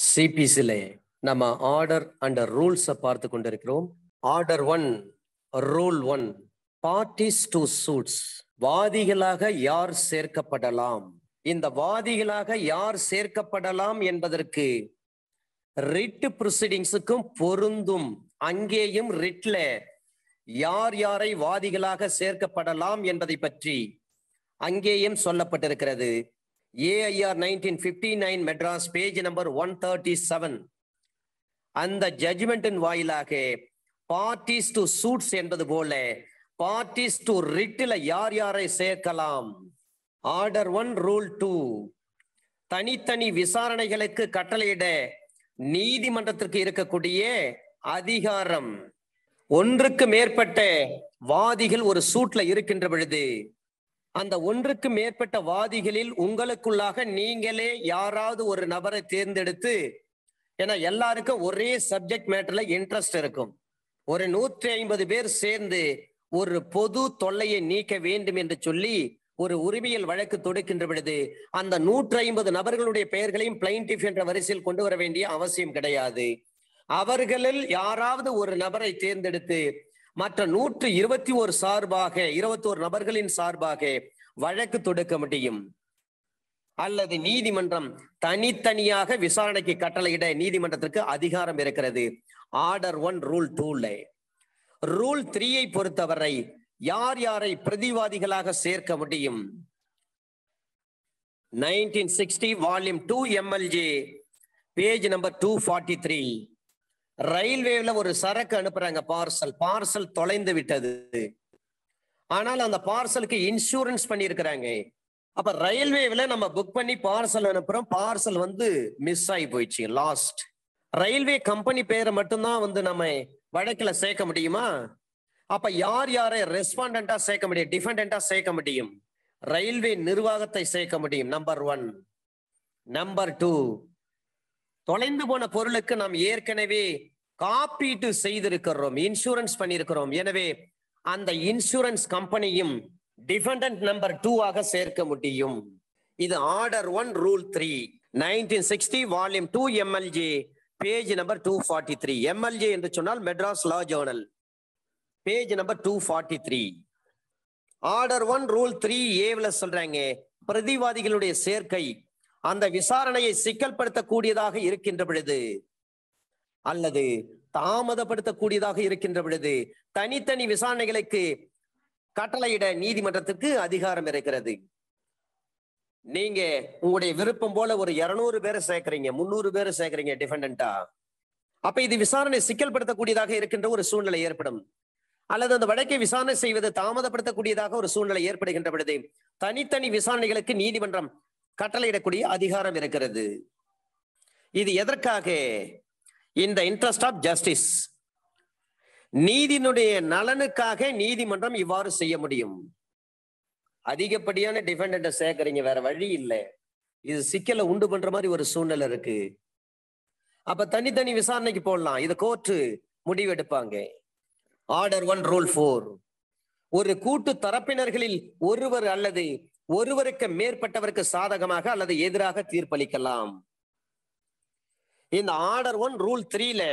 சிபிசில நம்ம order and ரூல்ஸை பார்த்து கொண்டிருக்கிறோம் order one rule one parties to suits வாதிகளாக யார் சேர்க்கப்படலாம் இந்த வாதிகளாக யார் சேர்க்கப்படலாம் என்பதற்கு ரிட் ப்ரொசீடிங்ஸுக்கும் பொருந்தும் அங்கேயும் ரிட்ல யார் யாரை வாதிகளாக சேர்க்கப்படலாம் என்பதை பற்றி அங்கேயும் சொல்லப்பட்டிருக்கிறது AIR nineteen fifty nine Madras page number one thirty seven அந்த ஜட்ஜ்மெண்டின் வாயிலாக பார்ட்டிஸ் டு சூட்ஸ் என்பது போல பார்ட்டிஸ் டு ரிட்டில் யார் யாரை சேர்க்கலாம் ஆர்டர் ஒன் ரூல் டூ தனித்தனி விசாரணைகளுக்கு கட்டளையிட நீதிமன்றத்திற்கு இருக்கக்கூடிய அதிகாரம் ஒன்றுக்கு மேற்பட்ட வாதிகள் ஒரு சூட்ல இருக்கின்ற பொழுது அந்த ஒன்றுக்கு மேற்பட்ட வாதிகளில் உங்களுக்குள்ளாக நீங்களே யாராவது ஒரு நபரை தேர்ந்தெடுத்து ஏன்னா எல்லாருக்கும் ஒரே சப்ஜெக்ட் மேட்டர்ல இன்ட்ரெஸ்ட் இருக்கும் ஒரு நூற்றி ஐம்பது பேர் சேர்ந்து ஒரு பொது தொல்லையை நீக்க வேண்டும் என்று சொல்லி ஒரு உரிமையல் வழக்கு தொடுக்கின்ற பொழுது அந்த நூற்றி ஐம்பது நபர்களுடைய பெயர்களையும் பிளைன்டிஃப் என்ற வரிசையில் கொண்டு வர வேண்டிய அவசியம் கிடையாது அவர்களில் யாராவது ஒரு நபரை தேர்ந்தெடுத்து மற்ற நூற்று இருபத்தி ஒரு சார்பாக இருபத்தோரு நபர்களின் சார்பாக வழக்கு தொடுக்க முடியும் அல்லது நீதிமன்றம் தனித்தனியாக விசாரணைக்கு கட்டளையிட நீதிமன்றத்திற்கு அதிகாரம் இருக்கிறது ஆர்டர் ஒன் ரூல் டூல ரூல் த்ரீயை பொறுத்தவரை யார் யாரை பிரதிவாதிகளாக சேர்க்க முடியும் nineteen sixty volume two MLJ page number two forty three ரயில்வேல ஒரு சரக்கு அனுப்புறாங்க பார்சல் பார்சல் தொலைந்து விட்டது ஆனால் அந்த பார்சலுக்கு இன்சூரன்ஸ் பண்ணியிருக்கிறாங்க அப்ப ரயில்வேல நம்ம புக் பண்ணி பார்சல் அனுப்புறோம் பார்சல் வந்து மிஸ் ஆகி போயிடுச்சு லாஸ்ட் ரயில்வே கம்பெனி பேரை மட்டும்தான் வந்து நம்ம வழக்கில் சேர்க்க முடியுமா அப்ப யார் யாரை ரெஸ்பாண்டா சேர்க்க முடியும் டிஃபெண்டா சேர்க்க முடியும் ரயில்வே நிர்வாகத்தை சேர்க்க முடியும் நம்பர் ஒன் நம்பர் டூ தொலைந்து போன பொருளுக்கு நாம் ஏற்கனவே காப்பீட்டு செய்திருக்கிறோம் இன்சூரன்ஸ் பண்ணியிருக்கிறோம் எனவே அந்த இன்சூரன்ஸ் கம்பெனியும் டிஃபெண்டன்ட் நம்பர் டூ ஆக சேர்க்க முடியும் இது order one rule three nineteen sixty volume two MLJ page number two forty three MLJ என்று சொன்னால் Madras Law Journal page number two forty three order one rule three ஏவில் சொல்றாங்க பிரதிவாதிகளுடைய சேர்க்கை அந்த விசாரணையை சிக்கல்படுத்தக்கூடியதாக இருக்கின்ற பொழுது அல்லது தாமதப்படுத்தக்கூடியதாக இருக்கின்ற பொழுது தனித்தனி விசாரணைகளுக்கு கட்டளையிட நீதிமன்றத்துக்கு அதிகாரம் இருக்கிறது நீங்க உங்களுடைய விருப்பம் போல ஒரு இருநூறு பேரை சேர்க்கறீங்க முன்னூறு பேரை சேர்க்கறீங்க டிஃபெண்டா அப்ப இது விசாரணை சிக்கல்படுத்தக்கூடியதாக இருக்கின்ற ஒரு சூழ்நிலை ஏற்படும் அல்லது அந்த வழக்கை விசாரணை செய்வது தாமதப்படுத்தக்கூடியதாக ஒரு சூழ்நிலை ஏற்படுகின்ற பொழுது தனித்தனி விசாரணைகளுக்கு நீதிமன்றம் கட்டளையிடக்கூடிய அதிகாரம் இருக்கிறது இது எதற்காக இந்த இன்ட்ரெஸ்ட் ஆஃப் ஜஸ்டிஸ் நீதியினுடைய நலனுக்காக நீதிமன்றம் இவ்வாறு செய்ய முடியும் அதிகப்படியான டிஃபெண்ட சேர்க்கறீங்க வேற வழி இல்லை இது சிக்கலை உண்டு பண்ற மாதிரி ஒரு சூழ்நிலை இருக்கு அப்ப தனித்தனி விசாரணைக்கு போடலாம் இது கோர்ட்டு முடிவெடுப்பாங்க ஆர்டர் ஒன் ரூல் ஃபோர் ஒரு கூட்டு தரப்பினர்களில் ஒருவர் அல்லது ஒருவருக்கு மேற்பட்டவருக்கு சாதகமாக அல்லது எதிராக தீர்ப்பளிக்கலாம் இந்த ஆர்டர் ஒன் ரூல் த்ரீல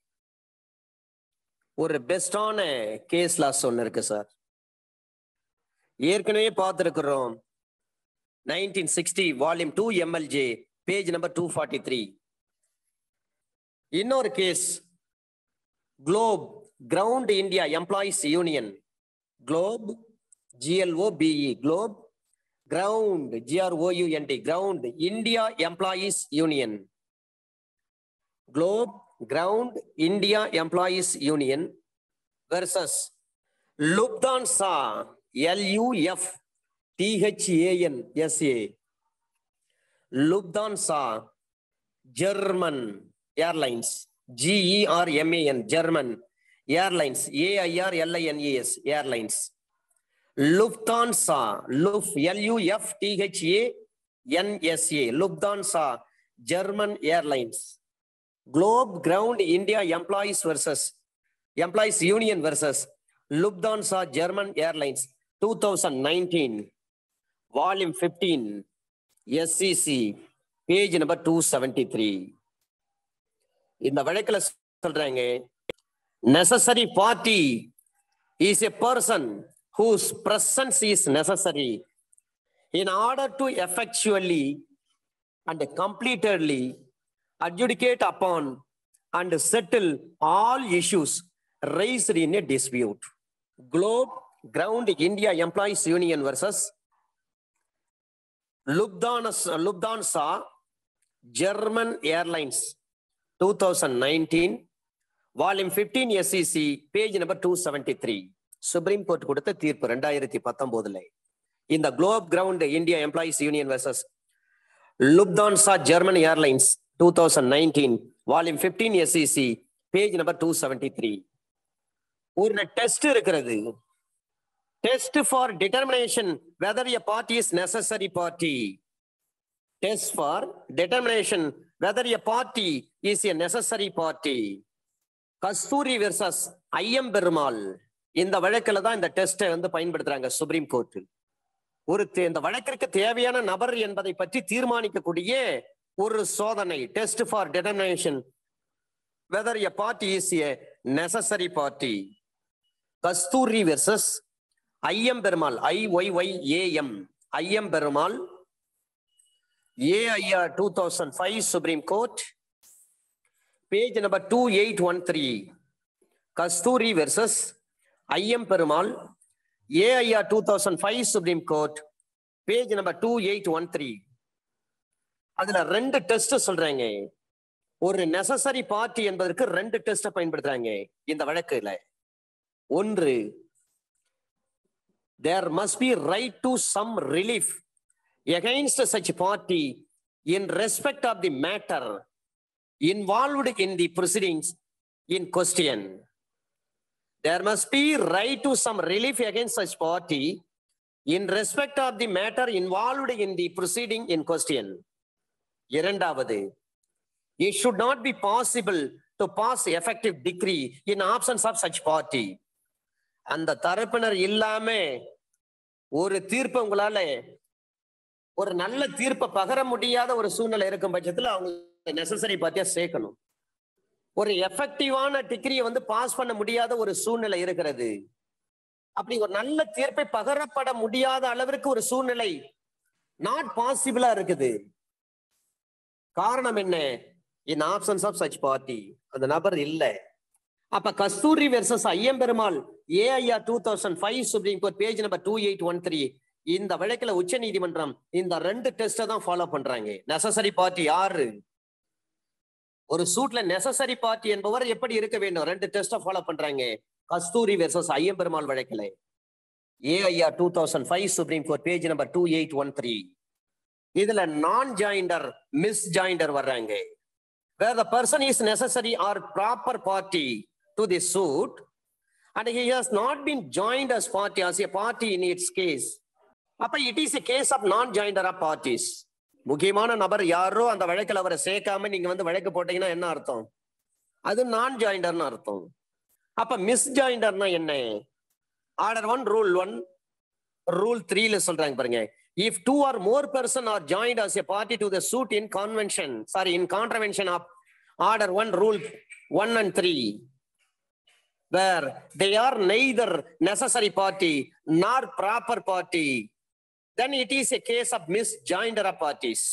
ஒரு பெஸ்டான கேஸ் லாஸ் ஒன்று இருக்கு சார் ஏற்கனவே பார்த்துருக்கிறோம் nineteen sixty volume two MLJ page number two forty three இன்னொரு case Globe Ground India Employees Union Globe GLO BE Globe Ground GROUND Ground India Employees Union Globe Ground India Employees Union versus Lufthansa LUF THAN SA Lufthansa German Airlines GERMAN German Airlines AIR LINES Airlines Lufthansa Luf LUF THA NSA Lufthansa German Airlines Globe Ground India Employees versus Employees Union versus Lufthansa German Airlines two thousand nineteen volume fifteen SCC page number two seventy three இந்த வழக்குல சொல்றாங்க necessary party is a person whose presence is necessary in order to effectually and completely adjudicate upon and settle all issues raised in a dispute. Globe Ground India Employees Union versus Lufthansa, Lufthansa German Airlines 2019 volume 15 SCC page number two seventy three Supreme Court கொடுத்த தீர்ப்பு ரெண்டாயிரத்தி பத்தொன்பதுல இந்த Globe Ground India Employees Union versus Lufthansa German Airlines two thousand nineteen volume 15 SCC page number two seventy three ஒரு test இருக்கிறது test for determination whether a party is necessary party test for determination whether a party is a necessary party Kasturi versus Iyyamperumal இந்த வழக்குல தான் இந்த டெஸ்டை வந்து பயன்படுத்துறாங்க supreme court ஒரு தே- இந்த வழக்கிற்கு தேவையான நபர் என்பதை பற்றி தீர்மானிக்கக்கூடிய ஒரு சோதனை test for determination whether a party is a necessary party Kasturi versus Iyyamperumal I Y Y AM Iyyamperumal AIR two thousand five Supreme Court page number two eight one three Kasturi versus Iyyamperumal AIR two thousand five Supreme Court page number two eight one three அதுல ரெண்டு test சொல்றாங்க ஒரு necessary party என்பதற்கு ரெண்டு test பயன்படுத்துறாங்க இந்த வழக்குல ஒன்று there must be right to some relief against such party in respect of the matter involved in the proceedings in question. There must be right to some relief against such party in respect of the matter involved in the proceeding in question. இரண்டாவது it should not be possible to pass effective decree in absence of such party. அந்த தரப்பினர் இல்லாம ஒரு தீர்ப்பு உங்களால ஒரு நல்ல தீர்ப்பை பகர முடியாத ஒரு சூழ்நிலை இருக்கும் பட்சத்துல அவங்க நெசசரி பார்ட்டியா சேர்க்கணும் ஒரு எஃபெக்டிவான டிகிரியை வந்து பாஸ் பண்ண முடியாத ஒரு சூழ்நிலை இருக்கிறது அப்படி ஒரு நல்ல தீர்ப்பை பகரப்பட முடியாத அளவிற்கு ஒரு சூழ்நிலை நாட் பாசிபிளா இருக்குது காரணம் என்ன in absence of such party அந்த நபர் இல்ல அப்ப Kasturi versus Iyyamperumal AIR two thousand five Supreme Court page number two eight one three இந்த வழக்குல உச்ச நீதிமன்றம் இந்த ரெண்டு டெஸ்ட தான் ஃபாலோ பண்றாங்க நெசசரி பார்ட்டி யாரு ஒரு சூட்ல நெசசரி பார்ட்டி என்பவர் எப்படி இருக்க வேண்டும் ரெண்டு டெஸ்ட ஃபாலோ பண்றாங்க கஸ்தூரி வெர்சஸ் ஐயம்பெருமாள் வழக்குல AIR two thousand five Supreme Court page number two eight one three இதுல நான் ஜாயிண்டர் மிஸ் ஜாயிண்டர் வர்றாங்க where the person is necessary or proper party to the suit and he has not been joined as party as a party in its case அப்ப it is a case of non joinder of parties முக்கியமான நபர் யாரோ அந்த வழக்கில் அவரை சேர்க்காம நீங்க வந்து வழக்கு போட்டீங்கன்னா என்ன அர்த்தம் அது நான் ஜாயிண்டர்னு அர்த்தம் அப்ப மிஸ் ஜாயிண்டர்னா என்ன order one rule one rule த்ரீல சொல்றாங்க பாருங்க if two or more person are joined as a party to the suit in convention sorry in contravention of order one rule one and three where they are neither necessary party nor proper party then it is a case of misjoinder of parties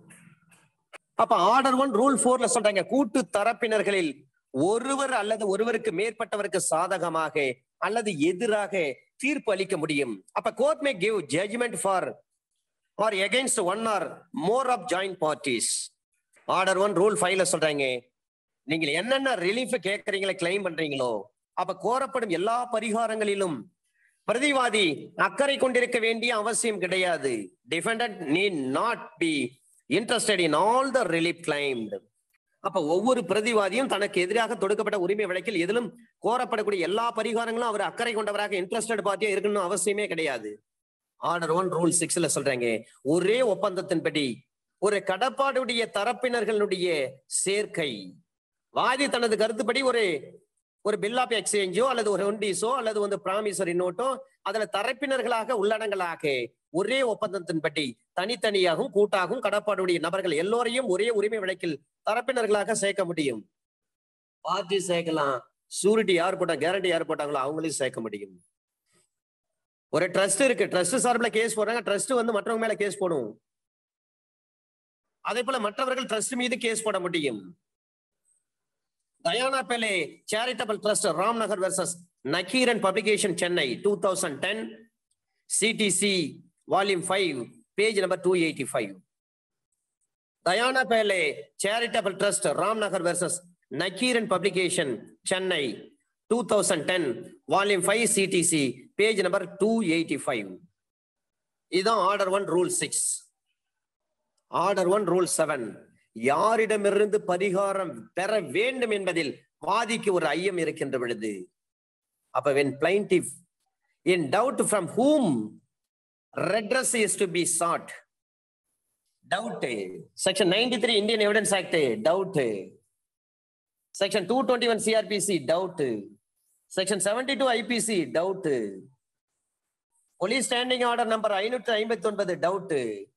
அப்ப order one rule போர்ல சொல்றாங்க கூட்டு தரப்பினர்களில் ஒருவர் அல்லது ஒருவருக்கு மேற்பட்டவருக்கு சாதகமாக அல்லது எதிராக தீர்ப்பு அளிக்க முடியும் அப்ப court may give judgment for or against one or more of joint parties order one rule ஃபைவ்ல சொல்றாங்க நீங்கள் என்னென்ன ரிலீஃப் கேட்கறீங்களோ கிளைம் பண்றீங்களோ அப்ப கோரப்படும் எல்லா பரிகாரங்களிலும் பிரதிவாதி அக்கறை கொண்டிருக்க வேண்டிய அவசியம் கிடையாது defendant need not be interested in all the relief claimed அப்ப ஒவ்வொரு பிரதிவாதியும் தனக்கு எதிராக தொடுக்கப்பட்ட உரிமை வழக்கில் எதிலும் கோரப்படக்கூடிய எல்லா பரிகாரங்களும் அவர் அக்கறை கொண்டவராக இன்ட்ரெஸ்டட் பார்ட்டியா இருக்கணும் அவசியமே கிடையாது ஆர்டர் ஒன் ரூல் சிக்ஸ்ல சொல்றாங்க ஒரே ஒப்பந்தத்தின்படி ஒரு கடப்பாடுடைய தரப்பினர்களுடைய சேர்க்கை வாதி தனது கருத்துப்படி ஒரு ஒரு பில் ஆஃப் எக்ஸ்சேஞ்சோ அல்லது ஒரு ஒண்டிஸோ அல்லது வந்து ப்ராமிசரி நோட்டோ அதுல தரப்பினர்களாக உள்ளடங்களாக ஒரே ஒப்பந்தத்தின்படி தனித்தனியாகவும் கூட்டாகவும் கடப்பாடுடைய நபர்கள் எல்லோரையும் ஒரே உரிமை வழக்கில் தரப்பினர்களாக சேர்க்க முடியும் பார்ட்டி சேர்க்கலாம் சூரிட்டி யார் போட்டா கேரண்டி யார் போட்டாங்களோ அவங்களையும் சேர்க்க முடியும் ஒரு ட்ரஸ்ட் இருக்கு ட்ரஸ்ட் சார்பில் கேஸ் போடுறாங்க ட்ரஸ்ட் வந்து மற்றவங்க மேல கேஸ் போடும் அதே போல மற்றவர்கள் ட்ரஸ்ட் மீது கேஸ் போட முடியும் Dayana Bele Charitable Trust Ramnagar versus Nakkheeran Publication Chennai two thousand ten CTC volume five page number two eighty five Dayana Bele Charitable Trust Ramnagar versus Nakkheeran Publication Chennai two thousand ten volume five CTC page number two eighty five இதுதான் order one rule six order one rule seven யாரிடமிருந்து பரிகாரம் பெற வேண்டும் என்பதில் வாதிக்கு ஒரு ஐயம் இருக்கின்ற பொழுது அப்ப when plaintiff in doubt from whom redress is to be sought doubt section 93 indian evidence act doubt section 221 crpc doubt section 72 ipc doubt police standing order number 559 doubt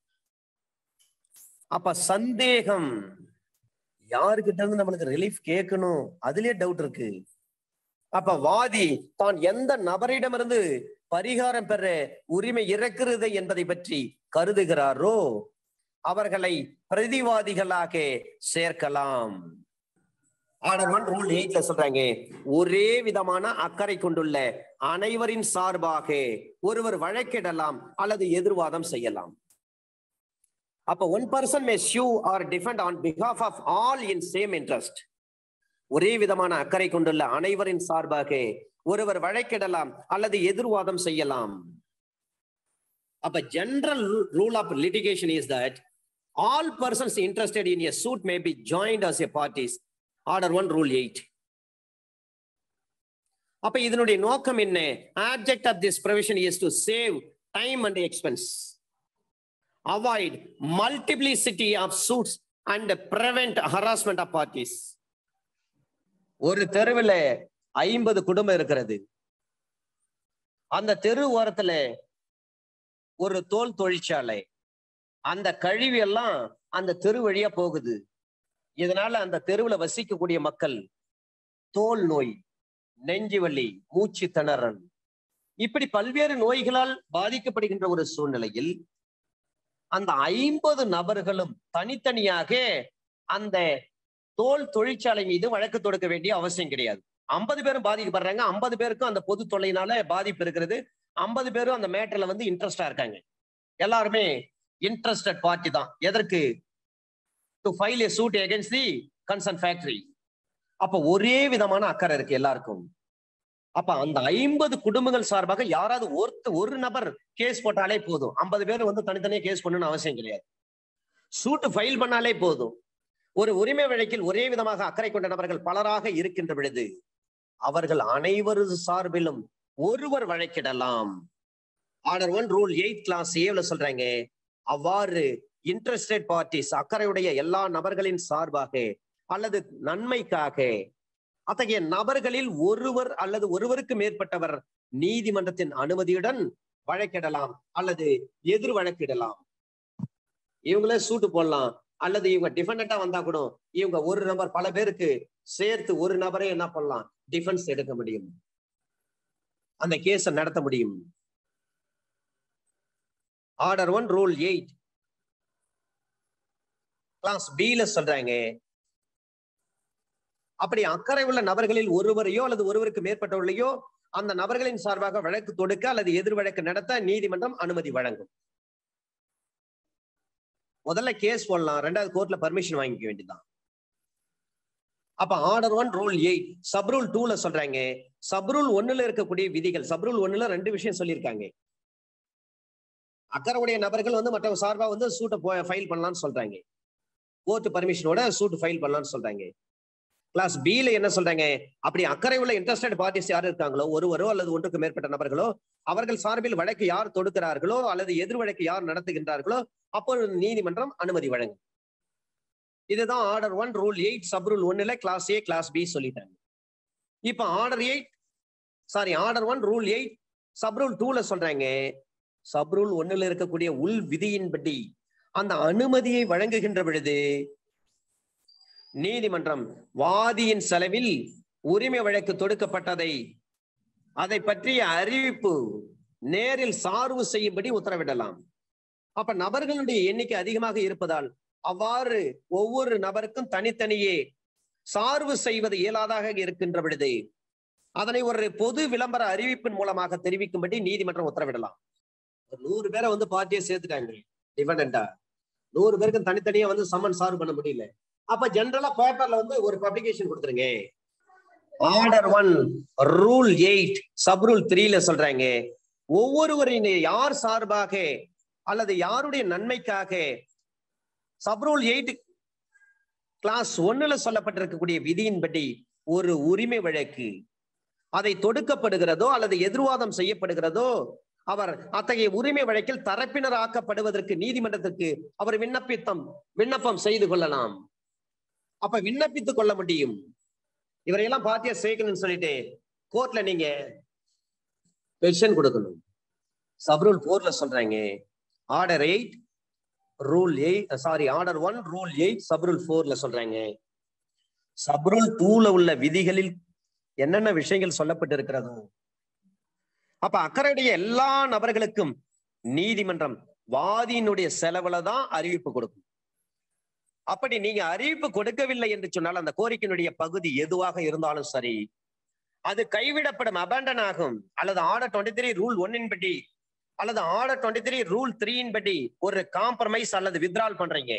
அப்ப சந்தேகம் யாருக்கிட்ட இருந்து நம்மளுக்கு ரிலீஃப் கேட்கணும் அதுலயே டவுட் இருக்கு அப்ப வாதி தான் எந்த நபரிடமிருந்து பரிகாரம் பெற உரிமை இருக்கிறது என்பதை பற்றி கருதுகிறாரோ அவர்களை பிரதிவாதிகளாக சேர்க்கலாம் ஆர்டர் ஒன் ரூல் எயிட்ல சொல்றாங்க ஒரே விதமான அக்கறை கொண்டுள்ள அனைவரின் சார்பாக ஒருவர் வழக்கிடலாம் அல்லது எதிர்வாதம் செய்யலாம் அப்ப one person may sue or defend on behalf of all in same interest ஒரே விதமான அக்கறை கொண்டுள்ள அனைவரின் சார்பாக ஒருவர் வழக்கிடலாம் அல்லது எதிர்வாதம் செய்யலாம் அப்ப general rule of litigation is that all persons interested in a suit may be joined as a parties order one rule eight அப்ப இதனுடைய நோக்கம் என்ன object of this provision is to save time and expense avoid multiplicity of suits and prevent harassment of parties ஒரு தெருவில் ஐம்பது குடும்பம் இருக்கிறது அந்த தெரு ஓரத்துல ஒரு தோல் தொழிற்சாலை அந்த கழிவு எல்லாம் அந்த தெரு வழியா போகுது இதனால அந்த தெருவுல வசிக்கக்கூடிய மக்கள் தோல் நோய் நெஞ்சு வலி மூச்சு திணறல் இப்படி பல்வேறு நோய்களால் பாதிக்கப்படுகின்ற ஒரு சூழ்நிலையில் அந்த ஐம்பது நபர்களும் தனித்தனியாக அந்த தோல் தொழிற்சாலை மீது வழக்கு தொடுக்க வேண்டிய அவசியம் கிடையாது ஐம்பது பேரும் பாதிக்கப்படுறாங்க ஐம்பது பேருக்கும் அந்த பொது தொல்லையினால பாதிப்பு இருக்கிறது ஐம்பது பேரும் அந்த மேட்டர்ல வந்து இன்ட்ரெஸ்டா இருக்காங்க எல்லாருமே இன்ட்ரெஸ்டட் பார்ட்டி தான் எதற்கு to file a suit against the concern factory அப்ப ஒரே விதமான அக்கறை இருக்கு எல்லாருக்கும் அப்ப அந்த ஐம்பது குடும்பங்கள் சார்பாக யாராவது ஒருத்த ஒரு நபர் கேஸ் போட்டாலே போதும் ஐம்பது பேர் வந்து தனித்தனியா கேஸ் பண்ணணும்னு அவசியம் கிடையாது சூட்டு ஃபைல் பண்ணாலே போதும் ஒரு உரிமை வழக்கில் ஒரே விதமாக அக்கறை கொண்ட நபர்கள் பலராக இருக்கின்ற பொழுது அவர்கள் அனைவரது சார்பிலும் ஒருவர் வழக்கிடலாம் order one rule eight clause ஏவ்ல சொல்றாங்க அவ்வாறு இன்ட்ரெஸ்டட் பார்ட்டிஸ் அக்கறையுடைய எல்லா நபர்களின் சார்பாக அல்லது நன்மைக்காக அத்தகைய நபர்களில் ஒருவர் அல்லது ஒருவருக்கு மேற்பட்டவர் நீதிமன்றத்தின் அனுமதியுடன் வழக்கிடலாம் அல்லது எதிர் வழக்கிடலாம் இவங்களே சூட்டு போடலாம் அல்லது இவங்க டிஃபெண்டா வந்தா கூட இவங்க ஒரு நபர் பல பேருக்கு சேர்த்து ஒரு நபரே என்ன பண்ணலாம் டிஃபென்ஸ் எடுக்க முடியும் அந்த கேஸ நடத்த முடியும் order one rule eight clause பில சொல்றாங்க அப்படி அக்கறை உள்ள நபர்களில் ஒருவரையோ அல்லது ஒருவருக்கு மேற்பட்டவர்களையோ அந்த நபர்களின் சார்பாக வழக்கு தொடுக்க அல்லது எதிர் வழக்கு நடத்த நீதிமன்றம் அனுமதி வழங்கும் முதல்ல கேஸ் போடலாம் ரெண்டாவது கோர்ட்ல பர்மிஷன் வாங்கிக்க வேண்டியதுதான் அப்ப order one rule eight sub rule டூல சொல்றாங்க சப்ரூல் ஒண்ணுல இருக்கக்கூடிய விதிகள் சப்ரூல் ஒண்ணுல ரெண்டு விஷயம் சொல்லியிருக்காங்க அக்கறையுடைய நபர்கள் வந்து மற்ற சார்பா வந்து சூட்டை ஃபைல் பண்ணலாம்னு சொல்றாங்க கோர்ட் பர்மிஷனோட சூட் ஃபைல் பண்ணலாம்னு சொல்றாங்க கிளாஸ் பில என்ன சொல்றாங்க அப்படி அக்கறை உள்ள இன்ட்ரெஸ்டட் பார்ட்டிஸ் யார் இருக்காங்களோ ஒருவரோ அல்லது ஒன்றுக்கு மேற்பட்ட நபர்களோ அவர்கள் சார்பில் வழக்கு யார் தொடுக்கிறார்களோ அல்லது எதிர் வழக்கு யார் நடத்துகின்றார்களோ அப்பொழுது நீதிமன்றம் அனுமதி வழங்கும் இதுதான் order one rule eight sub rule ஒன்னுல கிளாஸ் ஏ கிளாஸ் பி சொல்லிட்டாங்க இப்ப order eight sorry order one rule eight sub rule டூல சொல்றாங்க சப் ரூல் ஒன்னுல இருக்கக்கூடிய உள் விதியின்படி அந்த அனுமதியை வழங்குகின்ற பொழுது நீதிமன்றம் வாதியின் செலவில் உரிமை வழக்கு தொடுக்கப்பட்டதை அதை பற்றிய அறிவிப்பு நேரில் சார்பு செய்யும்படி உத்தரவிடலாம் அப்ப நபர்களுடைய எண்ணிக்கை அதிகமாக இருப்பதால் அவ்வாறு ஒவ்வொரு நபருக்கும் தனித்தனியே சார்பு செய்வது இயலாதாக இருக்கின்ற பொழுது அதனை ஒரு பொது விளம்பர அறிவிப்பின் மூலமாக தெரிவிக்கும்படி நீதிமன்றம் உத்தரவிடலாம் ஒரு நூறு பேரை வந்து பார்ட்டியை சேர்த்துட்டாங்க டிபெண்டா நூறு பேருக்கு தனித்தனியா வந்து சம்மன் சார்பு பண்ண முடியல அப்ப ஜெனரலா பேப்பர்ல வந்து ஒரு பப்ளிகேஷன் கொடுத்துருங்க order one rule eight sub rule த்ரீல சொல்றாங்க ஒவ்வொருவரின் யார் சார்பாக அல்லது யாருடைய நன்மைக்காக சப் ரூல் எயிட் கிளாஸ் ஒன்னுல சொல்லப்பட்டிருக்கக்கூடிய விதியின்படி ஒரு உரிமை வழக்கு அதை தொடுக்கப்படுகிறதோ அல்லது எதிர்வாதம் செய்யப்படுகிறதோ அவர் அத்தகைய உரிமை வழக்கில் தரப்பினர் ஆக்கப்படுவதற்கு நீதிமன்றத்திற்கு அவர் விண்ணப்பித்தம் விண்ணப்பம் செய்து கொள்ளலாம் அப்ப விண்ணப்பித்துக் கொள்ள முடியும் இவரையெல்லாம் பாத்தியா சேர்க்கணும்னு சொல்லிட்டு கோர்ட்ல நீங்க பென்ஷன் கொடுக்கணும் சப்ரூல் போர்ல சொல்றாங்க order eight rule eight sorry order one rule eight sub rule போர்ல சொல்றாங்க சப்ரூல் டூல உள்ள விதிகளில் என்னென்ன விஷயங்கள் சொல்லப்பட்டு இருக்கிறதோ அப்ப அக்கறையுடைய எல்லா நபர்களுக்கும் நீதிமன்றம் வாதியினுடைய செலவுல தான் அறிவிப்பு கொடுக்கும் அப்படி நீங்க அறிவிப்பு கொடுக்கவில்லை என்று சொன்னால் அந்த கோரிக்கையினுடைய பகுதி எதுவாக இருந்தாலும் சரி அது கைவிடப்படும் அபேண்டன் ஆகும் அல்லது ஆர்டர் டுவெண்ட்டி த்ரீ ரூல் ஒன்னின் படி அல்லது ஆர்டர் டுவெண்ட்டி த்ரீ ரூல் த்ரீயின் படி ஒரு காம்ப்ரமைஸ் அல்லது வித்ரால் பண்றீங்க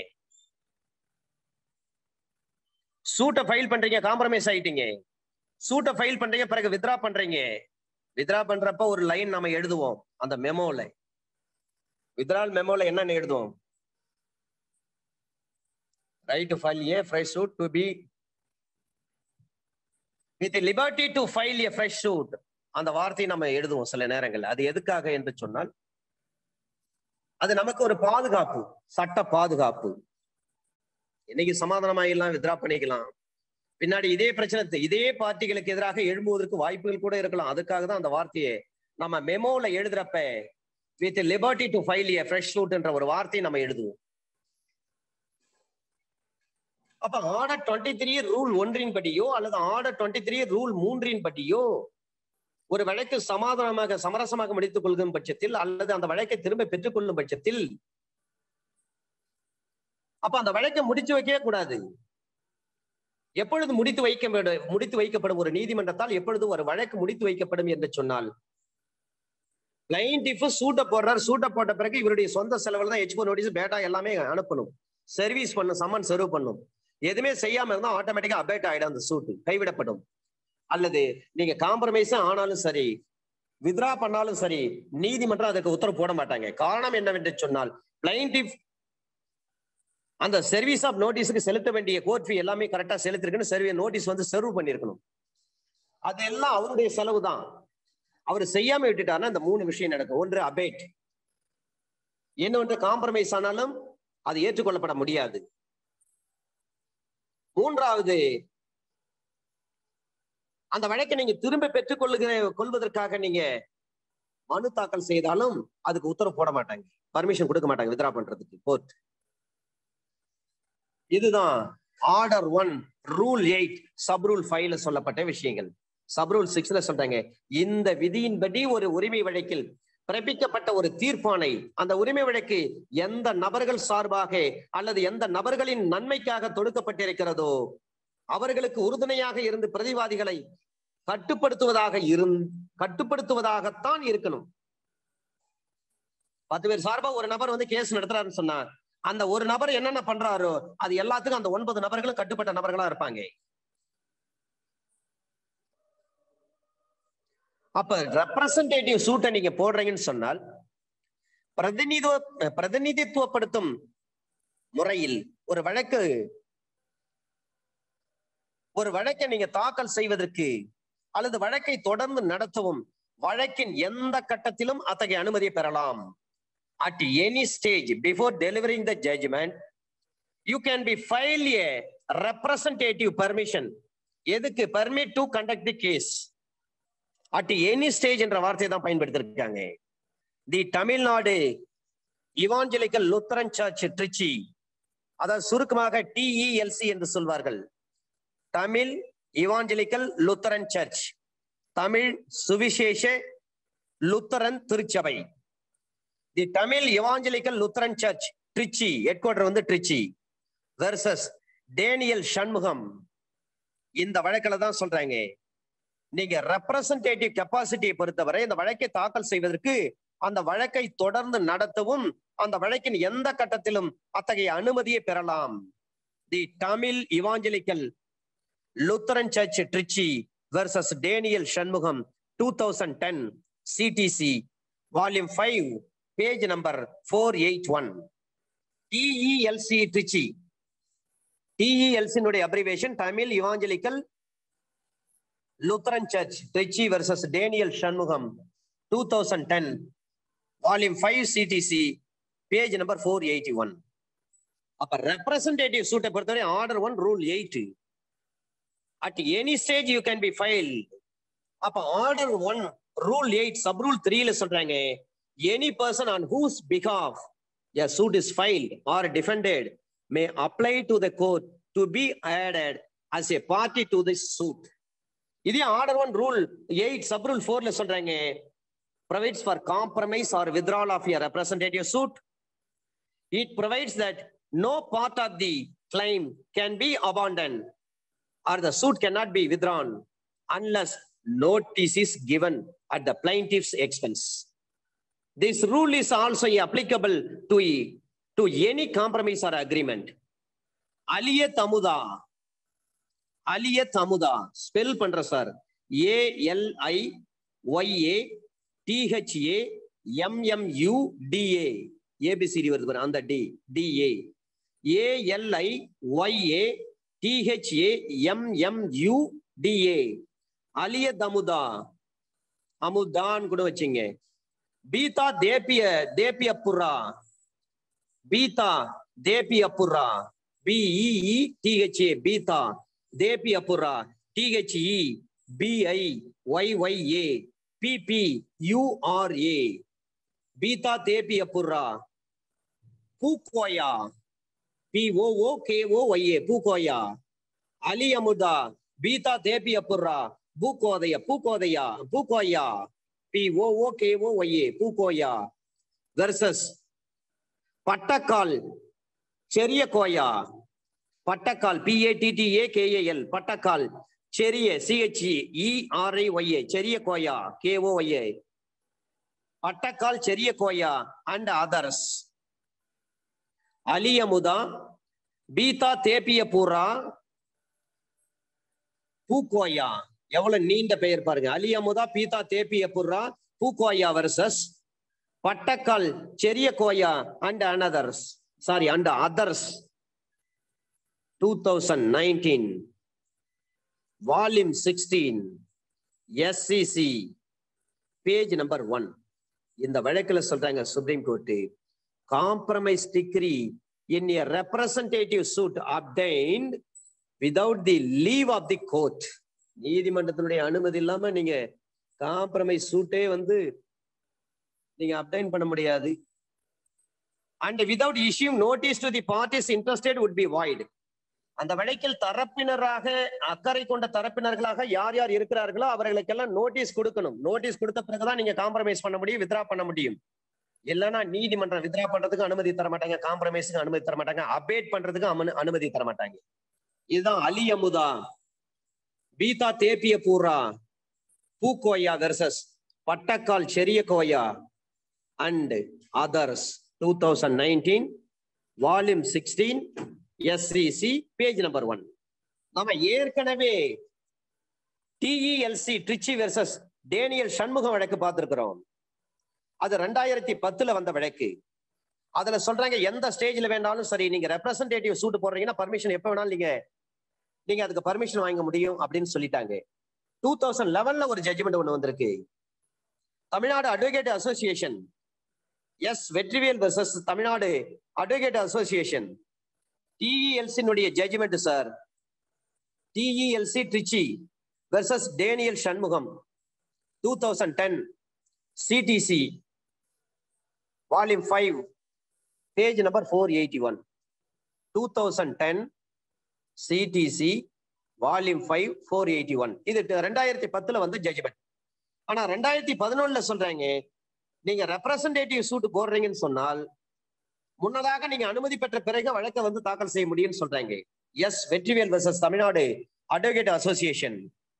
சூட்டை ஃபைல் பண்றீங்க காம்ப்ரமைஸ் ஆயிட்டீங்க சூட்டை ஃபைல் பண்றீங்க பிறகு வித்ரா பண்றீங்க வித்ரா பண்றப்ப ஒரு லைன் நம்ம எழுதுவோம் அந்த மெமோல வித்ரால் மெமோல என்னன்னு எழுதுவோம் right to file a fresh suit to be with liberty to file a fresh suit அந்த வார்த்தையை நம்ம எழுதுவோம் சில நேரங்கள் அது எதுக்காக என்று சொன்னால் அது நமக்கு ஒரு பாதுகாப்பு சட்ட பாதுகாப்பு இன்னைக்கு சமாதானமாயிடலாம் வித்ரா பண்ணிக்கலாம் பின்னாடி இதே பிரச்சனை இதே பார்ட்டிகளுக்கு எதிராக எழும்புவதற்கு வாய்ப்புகள் கூட இருக்கலாம் அதுக்காக தான் அந்த வார்த்தையை நம்ம மெமோல எழுதுறப்ப with liberty to file a fresh suit என்ற ஒரு வார்த்தையை நம்ம எழுதுவோம் அப்ப ஆர்டர் டுவெண்ட்டி த்ரீ ரூல் ஒன்றின் படியோ அல்லது ஆர்டர் டுவெண்ட்டி த்ரீ ரூல் மூன்றின் படியோ ஒரு வழக்கு சமாதானமாக சமரசமாக முடித்துக் கொள்ளும் பட்சத்தில் அல்லது அந்த வழக்கை திரும்ப பெற்றுக் கொள்ளும் பட்சத்தில் அப்ப அந்த வழக்கை முடிச்சு வைக்கவே கூடாது எப்பொழுது முடித்து வைக்க வேண்டும் முடித்து வைக்கப்படும் ஒரு நீதிமன்றத்தால் எப்பொழுது ஒரு வழக்கு முடித்து வைக்கப்படும் என்று சொன்னால் பிளைண்டிஃப் சூட்ட போடுறாரு சூட்ட போட்ட பிறகு இவருடைய சொந்த செலவுல தான் ஹெச்போ நோட்டீஸ் பேட்டா எல்லாமே அனுப்பணும் சர்வீஸ் பண்ணும் சம்மன் சர்வ் பண்ணும் எதுவுமே செய்யாம இருந்தா ஆட்டோமேட்டிக்கா அப்டேட் ஆயிடும் அந்த சூட்டு கைவிடப்படும் அல்லது நீங்க காம்ப்ரமைஸ் ஆனாலும் சரி வித்ரா பண்ணாலும் சரி நீதிமன்றம் அதுக்கு உத்தரவு போட மாட்டாங்க காரணம் என்னவென்று சொன்னால் பிளைண்டிஃப் அந்த சர்வீஸ் ஆஃப் நோட்டீஸுக்கு செலுத்த வேண்டிய கோர்ட் ஃபீ எல்லாமே கரெக்டா செலுத்திருக்குன்னு சர்வே நோட்டீஸ் வந்து சர்வ் பண்ணிருக்கணும் அதெல்லாம் அவருடைய செலவு தான் அவர் செய்யாம விட்டுட்டாருன்னா இந்த மூணு விஷயம் நடக்கும் ஒன்று அபேட் இன்னொன்று காம்ப்ரமைஸ் ஆனாலும் அது ஏற்றுக்கொள்ளப்பட முடியாது மூன்றாவது அந்த வழக்கை நீங்க திரும்ப பெற்றுக் கொள்ளுகிற கொள்வதற்காக நீங்க மனு தாக்கல் செய்தாலும் அதுக்கு உத்தரவு போட மாட்டாங்க பர்மிஷன் கொடுக்க மாட்டாங்க வித்ரா பண்றதுக்கு கோர்ட் இதுதான் order one rule eight sub rule ஃபைவ்ல சொல்லப்பட்ட விஷயங்கள் சப் ரூல் சிக்ஸ்ல சொல்றாங்க இந்த விதியின்படி ஒரு உரிமை வழக்கில் பிறப்பிக்கப்பட்ட ஒரு தீர்ப்பானை அந்த உரிமை வழக்கு எந்த நபர்கள் சார்பாக அல்லது எந்த நபர்களின் நன்மைக்காக தொடுக்கப்பட்டிருக்கிறதோ அவர்களுக்கு உறுதுணையாக இருந்து பிரதிவாதிகளை கட்டுப்படுத்துவதாக இருந் கட்டுப்படுத்துவதாகத்தான் இருக்கணும் பத்து பேர் சார்பா ஒரு நபர் வந்து கேஸ் நடத்துறாருன்னு சொன்னா அந்த ஒரு நபர் என்னென்ன பண்றாரோ அது எல்லாத்துக்கும் அந்த ஒன்பது நபர்களும் கட்டுப்பட்ட நபர்களா இருப்பாங்க அப்ப ரெப்ரசன்டேட்டிவ் சூட்டை நீங்க போடுறீங்கன்னு சொன்னால் பிரதிநிதித்துவ பிரதிநிதித்துவப்படுத்தும் முறையில் ஒரு வழக்கு ஒரு வழக்கை நீங்க தாக்கல் செய்வதற்கு அல்லது வழக்கை தொடர்ந்து நடத்தவும் வழக்கின் எந்த கட்டத்திலும் அத்தகைய அனுமதியை பெறலாம் at any stage before delivering the judgment you can be file a representative permission எதுக்கு permit to conduct the case at any stage என்ற வார்த்தையை தான் பயன்படுத்திருக்காங்க the Tamil Nadu Evangelical Lutheran Church Trichy அதாவது சுருக்கமாக டிஇஎல்சி என்று சொல்வார்கள் Tamil Evangelical Lutheran Church Tamil சுவிசேஷ லுத்தரன் திருச்சபை the Tamil Evangelical Lutheran Church Trichy head quarter வந்து ட்ரிச்சி வெர்சஸ் டேனியல் சண்முகம் இந்த வழக்கில் தான் சொல்றாங்க நீங்க ரெப்ரசன்டேட்டிவ் கெப்பாசிட்டியை பொறுத்தவரை இந்த வழக்கை தாக்கல் செய்வதற்கு அந்த வழக்கை தொடர்ந்து நடத்தவும் அந்த வழக்கின் எந்த கட்டத்திலும் அத்தகைய அனுமதியை பெறலாம் the Tamil Evangelical Lutheran Church Trichy versus Daniel Shanmugam two thousand ten CTC volume five page number four eight one TELC Trichy டிஇஎல்சினுடைய abbreviation Tamil Evangelical Lutheran Church Trichy versus Daniel Shanmugam two thousand ten volume five CTC page number four eighty one அப்ப representative சூட்டை பொறுத்தவரை order one rule eight at any stage you can be file அப்ப order one rule eight sub rule த்ரீல சொல்றாங்க any person on whose பிகாஃப் a suit is filed or defended may apply to the court to be added as a party to this suit இதே order one rule eight sub rule ஃபோர்ல சொல்றாங்க provides for compromise or withdrawal of a representative suit. It provides that no part of the claim can be abandoned or the suit cannot be withdrawn unless notice is given at the plaintiff's expense. This rule is also applicable to, to any compromise or agreement. Aliyathammuda Aliyathammuda spell பண்ற sir ALI YA THA MMU DA ABCD வருது பாரு அந்த D DA ALI YA THA MMU DA Aliyathammuda அமுதான் கூட வச்சுங்க Beetha Thebiyya Thebiyyappura Beetha Thebiyyappura BEE THA Beetha Thebiyyappura THE BI YYA PP URA Beetha Thebiyyappura Pookoya POO KO YA Pookoya Ali Ammuda Beetha Thebiyyappura பூக்கோதைய பூக்கோதையா Pookoya POO KO YA Pookoya versus Pattakkal Cheriya Koya Pattakkal பிஏடிடிஏ KAL Pattakkal Cheriya CHE ERI YA Cheriya Koya KO YA Pattakkal Cheriya Koya and others Aliyammuda Beetha Thebiyyappura Pookoya எவ்வளவு நீண்ட பெயர் பாருங்க Aliyammuda Beetha Thebiyyappura Pookoya versus Pattakkal Cheriya Koya and anothers sorry and others two thousand nineteen volume sixteen SCC page number one இந்த வழக்கில் சொல்றாங்க Supreme Court compromise decree in a representative suit obtained without the leave of the court நீதிமன்றத்தினுடைய அனுமதி இல்லாம நீங்க compromise சூட்டே வந்து நீங்க obtain பண்ண முடியாது and without issue notice to the parties interested would be void அந்த வழக்கில் தரப்பினராக அக்கறை கொண்ட தரப்பினர்களாக யார் யார் இருக்கிறார்களோ அவர்களுக்கெல்லாம் நோட்டீஸ் கொடுக்கணும் நோட்டீஸ் கொடுத்த பிறகுதான் நீங்க காம்ப்ரமைஸ் பண்ண முடியும் வித்ரா பண்ண முடியும் இல்லைன்னா நீதிமன்றம் வித்ரா பண்றதுக்கு அனுமதி தர மாட்டாங்க காம்ப்ரமைஸுக்கு அனுமதி தர மாட்டாங்க அபேட் பண்றதுக்கு அமனு- அனுமதி தர மாட்டாங்க இதுதான் அலி Ammuda Beetha Thebiyyappura Pookoya versus Pattakkal Cheriya Koya and others two thousand nineteen volume sixteen SCC page number one நாம ஏற்கனவே TELC Trichy versus Daniel Shanmugam வழக்கு பார்த்திருக்கிறோம் அது ரெண்டாயிரத்தி பத்துல வந்த வழக்கு அதுல சொல்றாங்க எந்த ஸ்டேஜ்ல வேணாலும் சரி நீங்க ரெப்ரசன்டேட்டிவ் சூட் போடுறீங்கன்னா பர்மிஷன் எப்ப வேணாலும் நீங்க நீங்க அதுக்கு பர்மிஷன் வாங்க முடியும் அப்படின்னு சொல்லிட்டாங்க டூ தௌசண்ட் லெவன்ல ஒரு ஜட்ஜ்மெண்ட் ஒண்ணு வந்திருக்கு Tamil Nadu advocate association S Vetrivel versus Tamil Nadu advocate association டிஇஎல்சினுடைய judgment sir TELC Trichy versus Daniel Shanmugam two thousand ten CTC volume five page number four eighty one two thousand ten CTC volume five four eighty one இது ரெண்டாயிரத்தி பத்துல வந்து judgement ஆனா ரெண்டாயிரத்தி பதினொன்னுல சொல்றாங்க நீங்க ரெப்ரசன்டேட்டிவ் சூட் போடுறீங்கன்னு சொன்னால் முன்னதாக நீங்க அனுமதி பெற்ற பிறகு வழக்கை வந்து தாக்கல் செய்ய முடியும்னு சொல்றாங்க S Vetrivel versus Tamil Nadu advocate association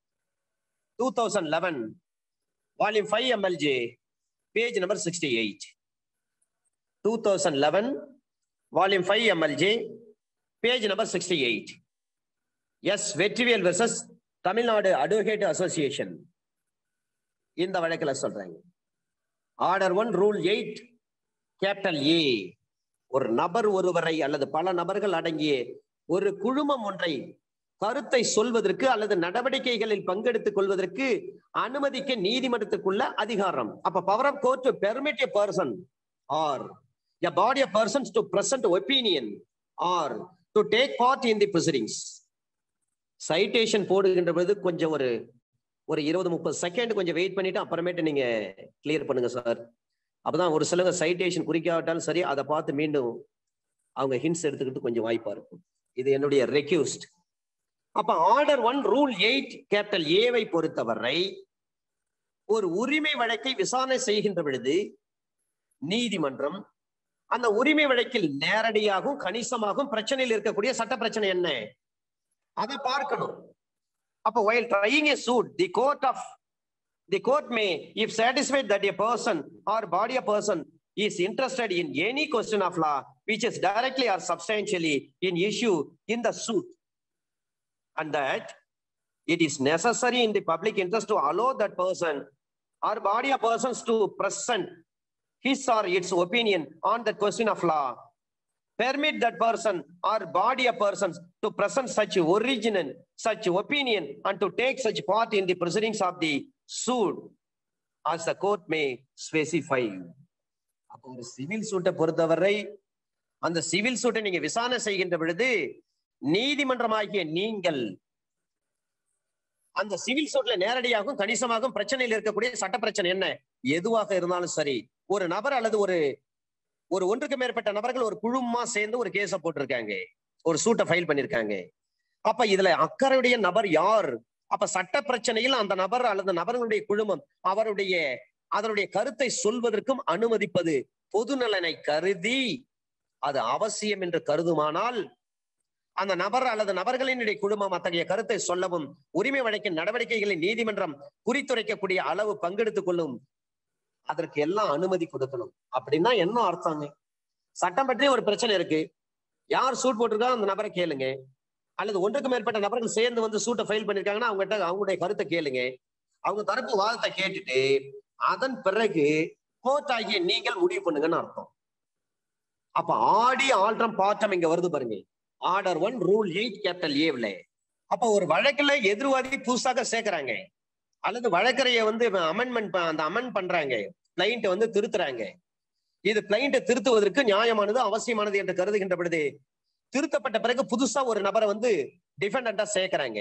two thousand eleven volume five MLJ page number sixty eight two thousand eleven volume five MLJ page number sixty eight S Vetrivel versus Tamil Nadu advocate association இந்த வழக்கில் சொல்றாங்க order one rule eight capital A ஒரு நபர் ஒருவரை அல்லது பல நபர்கள் அடங்கிய ஒரு குழுமம் ஒன்றை கருத்தை சொல்வதற்கு அல்லது நடவடிக்கைகளில் பங்கெடுத்துக் கொள்வதற்கு அனுமதிக்க நீதிமன்றத்துக்குள்ள அதிகாரம் அப்ப power of court to permit a person or a body of persons to present opinion or to take part in the proceedings citation போடுகின்ற பொழுது கொஞ்சம் ஒரு ஒரு இருபது முப்பது செகண்ட் கொஞ்சம் வெயிட் பண்ணிட்டு அப்புறமேட்டு நீங்க கிளியர் பண்ணுங்க சார் அப்பதான் ஒரு சிலங்க சைட்டேஷன் குறிக்காவிட்டாலும் சரி அதை பார்த்து மீண்டும் அவங்க ஹிண்ட்ஸ் எடுத்துக்கிட்டு கொஞ்சம் வாய்ப்பா இருக்கும் இது என்னுடைய ரெக்யூஸ்ட் அப்ப order one rule eight capital ஏவை பொறுத்தவரை ஒரு உரிமை வழக்கை விசாரணை செய்கின்ற பொழுது நீதிமன்றம் அந்த உரிமை வழக்கில் நேரடியாகவும் கணிசமாகவும் பிரச்சனையில் இருக்கக்கூடிய சட்ட பிரச்சனை என்ன அதை பார்க்கணும் அப்ப while trying a suit the court of the court may if satisfied that a person or body of person is interested in any question of law which is directly or substantially in issue in the suit and that it is necessary in the public interest to allow that person or body of persons to present his or its opinion on the question of law permit that person or body of persons to present such original such opinion and to take such part in the proceedings of the suit as the court may specify அப்போ ஒரு civil சூட்டை பொறுத்தவரை அந்த civil சூட்டை நீங்க விசாரணை செய்கின்ற பொழுது நீதிமன்றமாகிய நீங்கள் அந்த சிவில் சூட்ல நேரடியாகவும் கணிசமாகவும் பிரச்சனையில் இருக்கக்கூடிய சட்ட பிரச்சனை என்ன எதுவாக இருந்தாலும் சரி ஒரு நபர் அல்லது ஒரு ஒரு ஒன்றுக்கு மேற்பட்ட நபர்கள் ஒரு குழுமா சேர்ந்து ஒரு கேஸ போட்டிருக்காங்க ஒரு சூட்டை ஃபைல் பண்ணிருக்காங்க அப்ப இதுல அக்கறையுடைய நபர் யார் அப்ப சட்ட பிரச்சனையில் அந்த நபர் அல்லது நபர்களுடைய குழுமம் அவருடைய அதனுடைய கருத்தை சொல்வதற்கும் அனுமதிப்பது பொது நலனை கருதி அது அவசியம் என்று கருதுமானால் அந்த நபர் அல்லது நபர்களினுடைய குழுமம் அத்தகைய கருத்தை சொல்லவும் உரிமை வழக்கின் நடவடிக்கைகளை நீதிமன்றம் குறித்துரைக்கக்கூடிய அளவு பங்கெடுத்துக் கொள்ளும் அதற்கு எல்லாம் அனுமதி கொடுக்கணும் அப்படின்னா என்ன அர்த்தங்க சட்டம் பற்றி ஒரு பிரச்சனை இருக்கு யார் சூட் போட்டிருக்கா அந்த நபரை கேளுங்க அல்லது ஒன்றுக்கு மேற்பட்ட நபர்கள் சேர்ந்து வந்து சூட்டை ஃபைல் பண்ணிருக்காங்கன்னா அவங்ககிட்ட அவங்களுடைய கருத்தை கேளுங்க அவங்க தரப்பு வாதத்தை கேட்டுட்டு அதன் பிறகு கோர்ட் ஆகிய நீங்கள் முடிவு பண்ணுங்கன்னு அர்த்தம் அப்ப ஆடி ஆல்ட்ரம் பாட்டம் இங்க வருது பாருங்க order one rule eight capital ஏவ்ல அப்ப ஒரு வழக்குல எதிர்வாதி புதுசாக சேர்க்கிறாங்க அல்லது வழக்கறைய வந்து அமெண்ட்மெண்ட் அந்த அமெண்ட் பண்றாங்க கிளைண்ட் வந்து திருத்துறாங்க இது கிளைண்ட்டை திருத்துவதற்கு நியாயமானது அவசியமானது என்று கருதுகின்ற பொழுது திருத்தப்பட்ட பிறகு புதுசா ஒரு நபரை வந்து டிஃபெண்டா சேர்க்கிறாங்க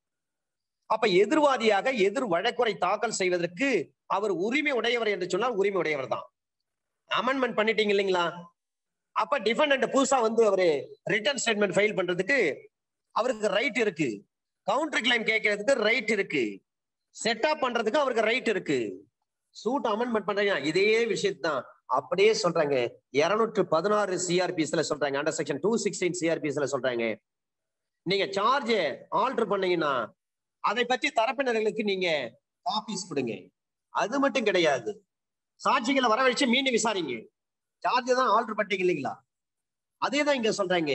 அப்ப எதிர்வாதியாக எதிர் வழக்குரை தாக்கல் செய்வதற்கு அவர் உரிமை உடையவர் என்று சொன்னால் உரிமை உடையவர் தான் அமெண்ட்மெண்ட் பண்ணிட்டீங்க இல்லைங்களா அப்ப டிஃபெண்ட் புதுசா வந்து அவரு ரிட்டர்ன் ஸ்டேட்மெண்ட் ஃபைல் பண்றதுக்கு அவருக்கு ரைட் இருக்கு கவுண்டர் கிளைம் கேட்கறதுக்கு ரைட் இருக்கு செட்டப் பண்றதுக்கு அவருக்கு ரைட் இருக்கு சூட் அமெண்ட்மெண்ட் பண்றீங்க இதே விஷயத்தான் அப்படியே சொல்றாங்க இருநூற்று பதினாறு சிஆர்பிஸ்ல சொல்றாங்க அண்டர் செக்ஷன் டூ சிக்ஸ்டீன் சிஆர்பிஸ்ல சொல்றாங்க நீங்க சார்ஜ் ஆல்டர் பண்ணீங்கன்னா அதை பற்றி தரப்பினர்களுக்கு நீங்க காப்பீஸ் கொடுங்க அது மட்டும் கிடையாது சாட்சிகளை வரவழைச்சு மீண்டும் விசாரிங்க சார்ஜ் தான் ஆல்டர் பண்ணிட்டீங்க இல்லைங்களா அதே தான் இங்க சொல்றாங்க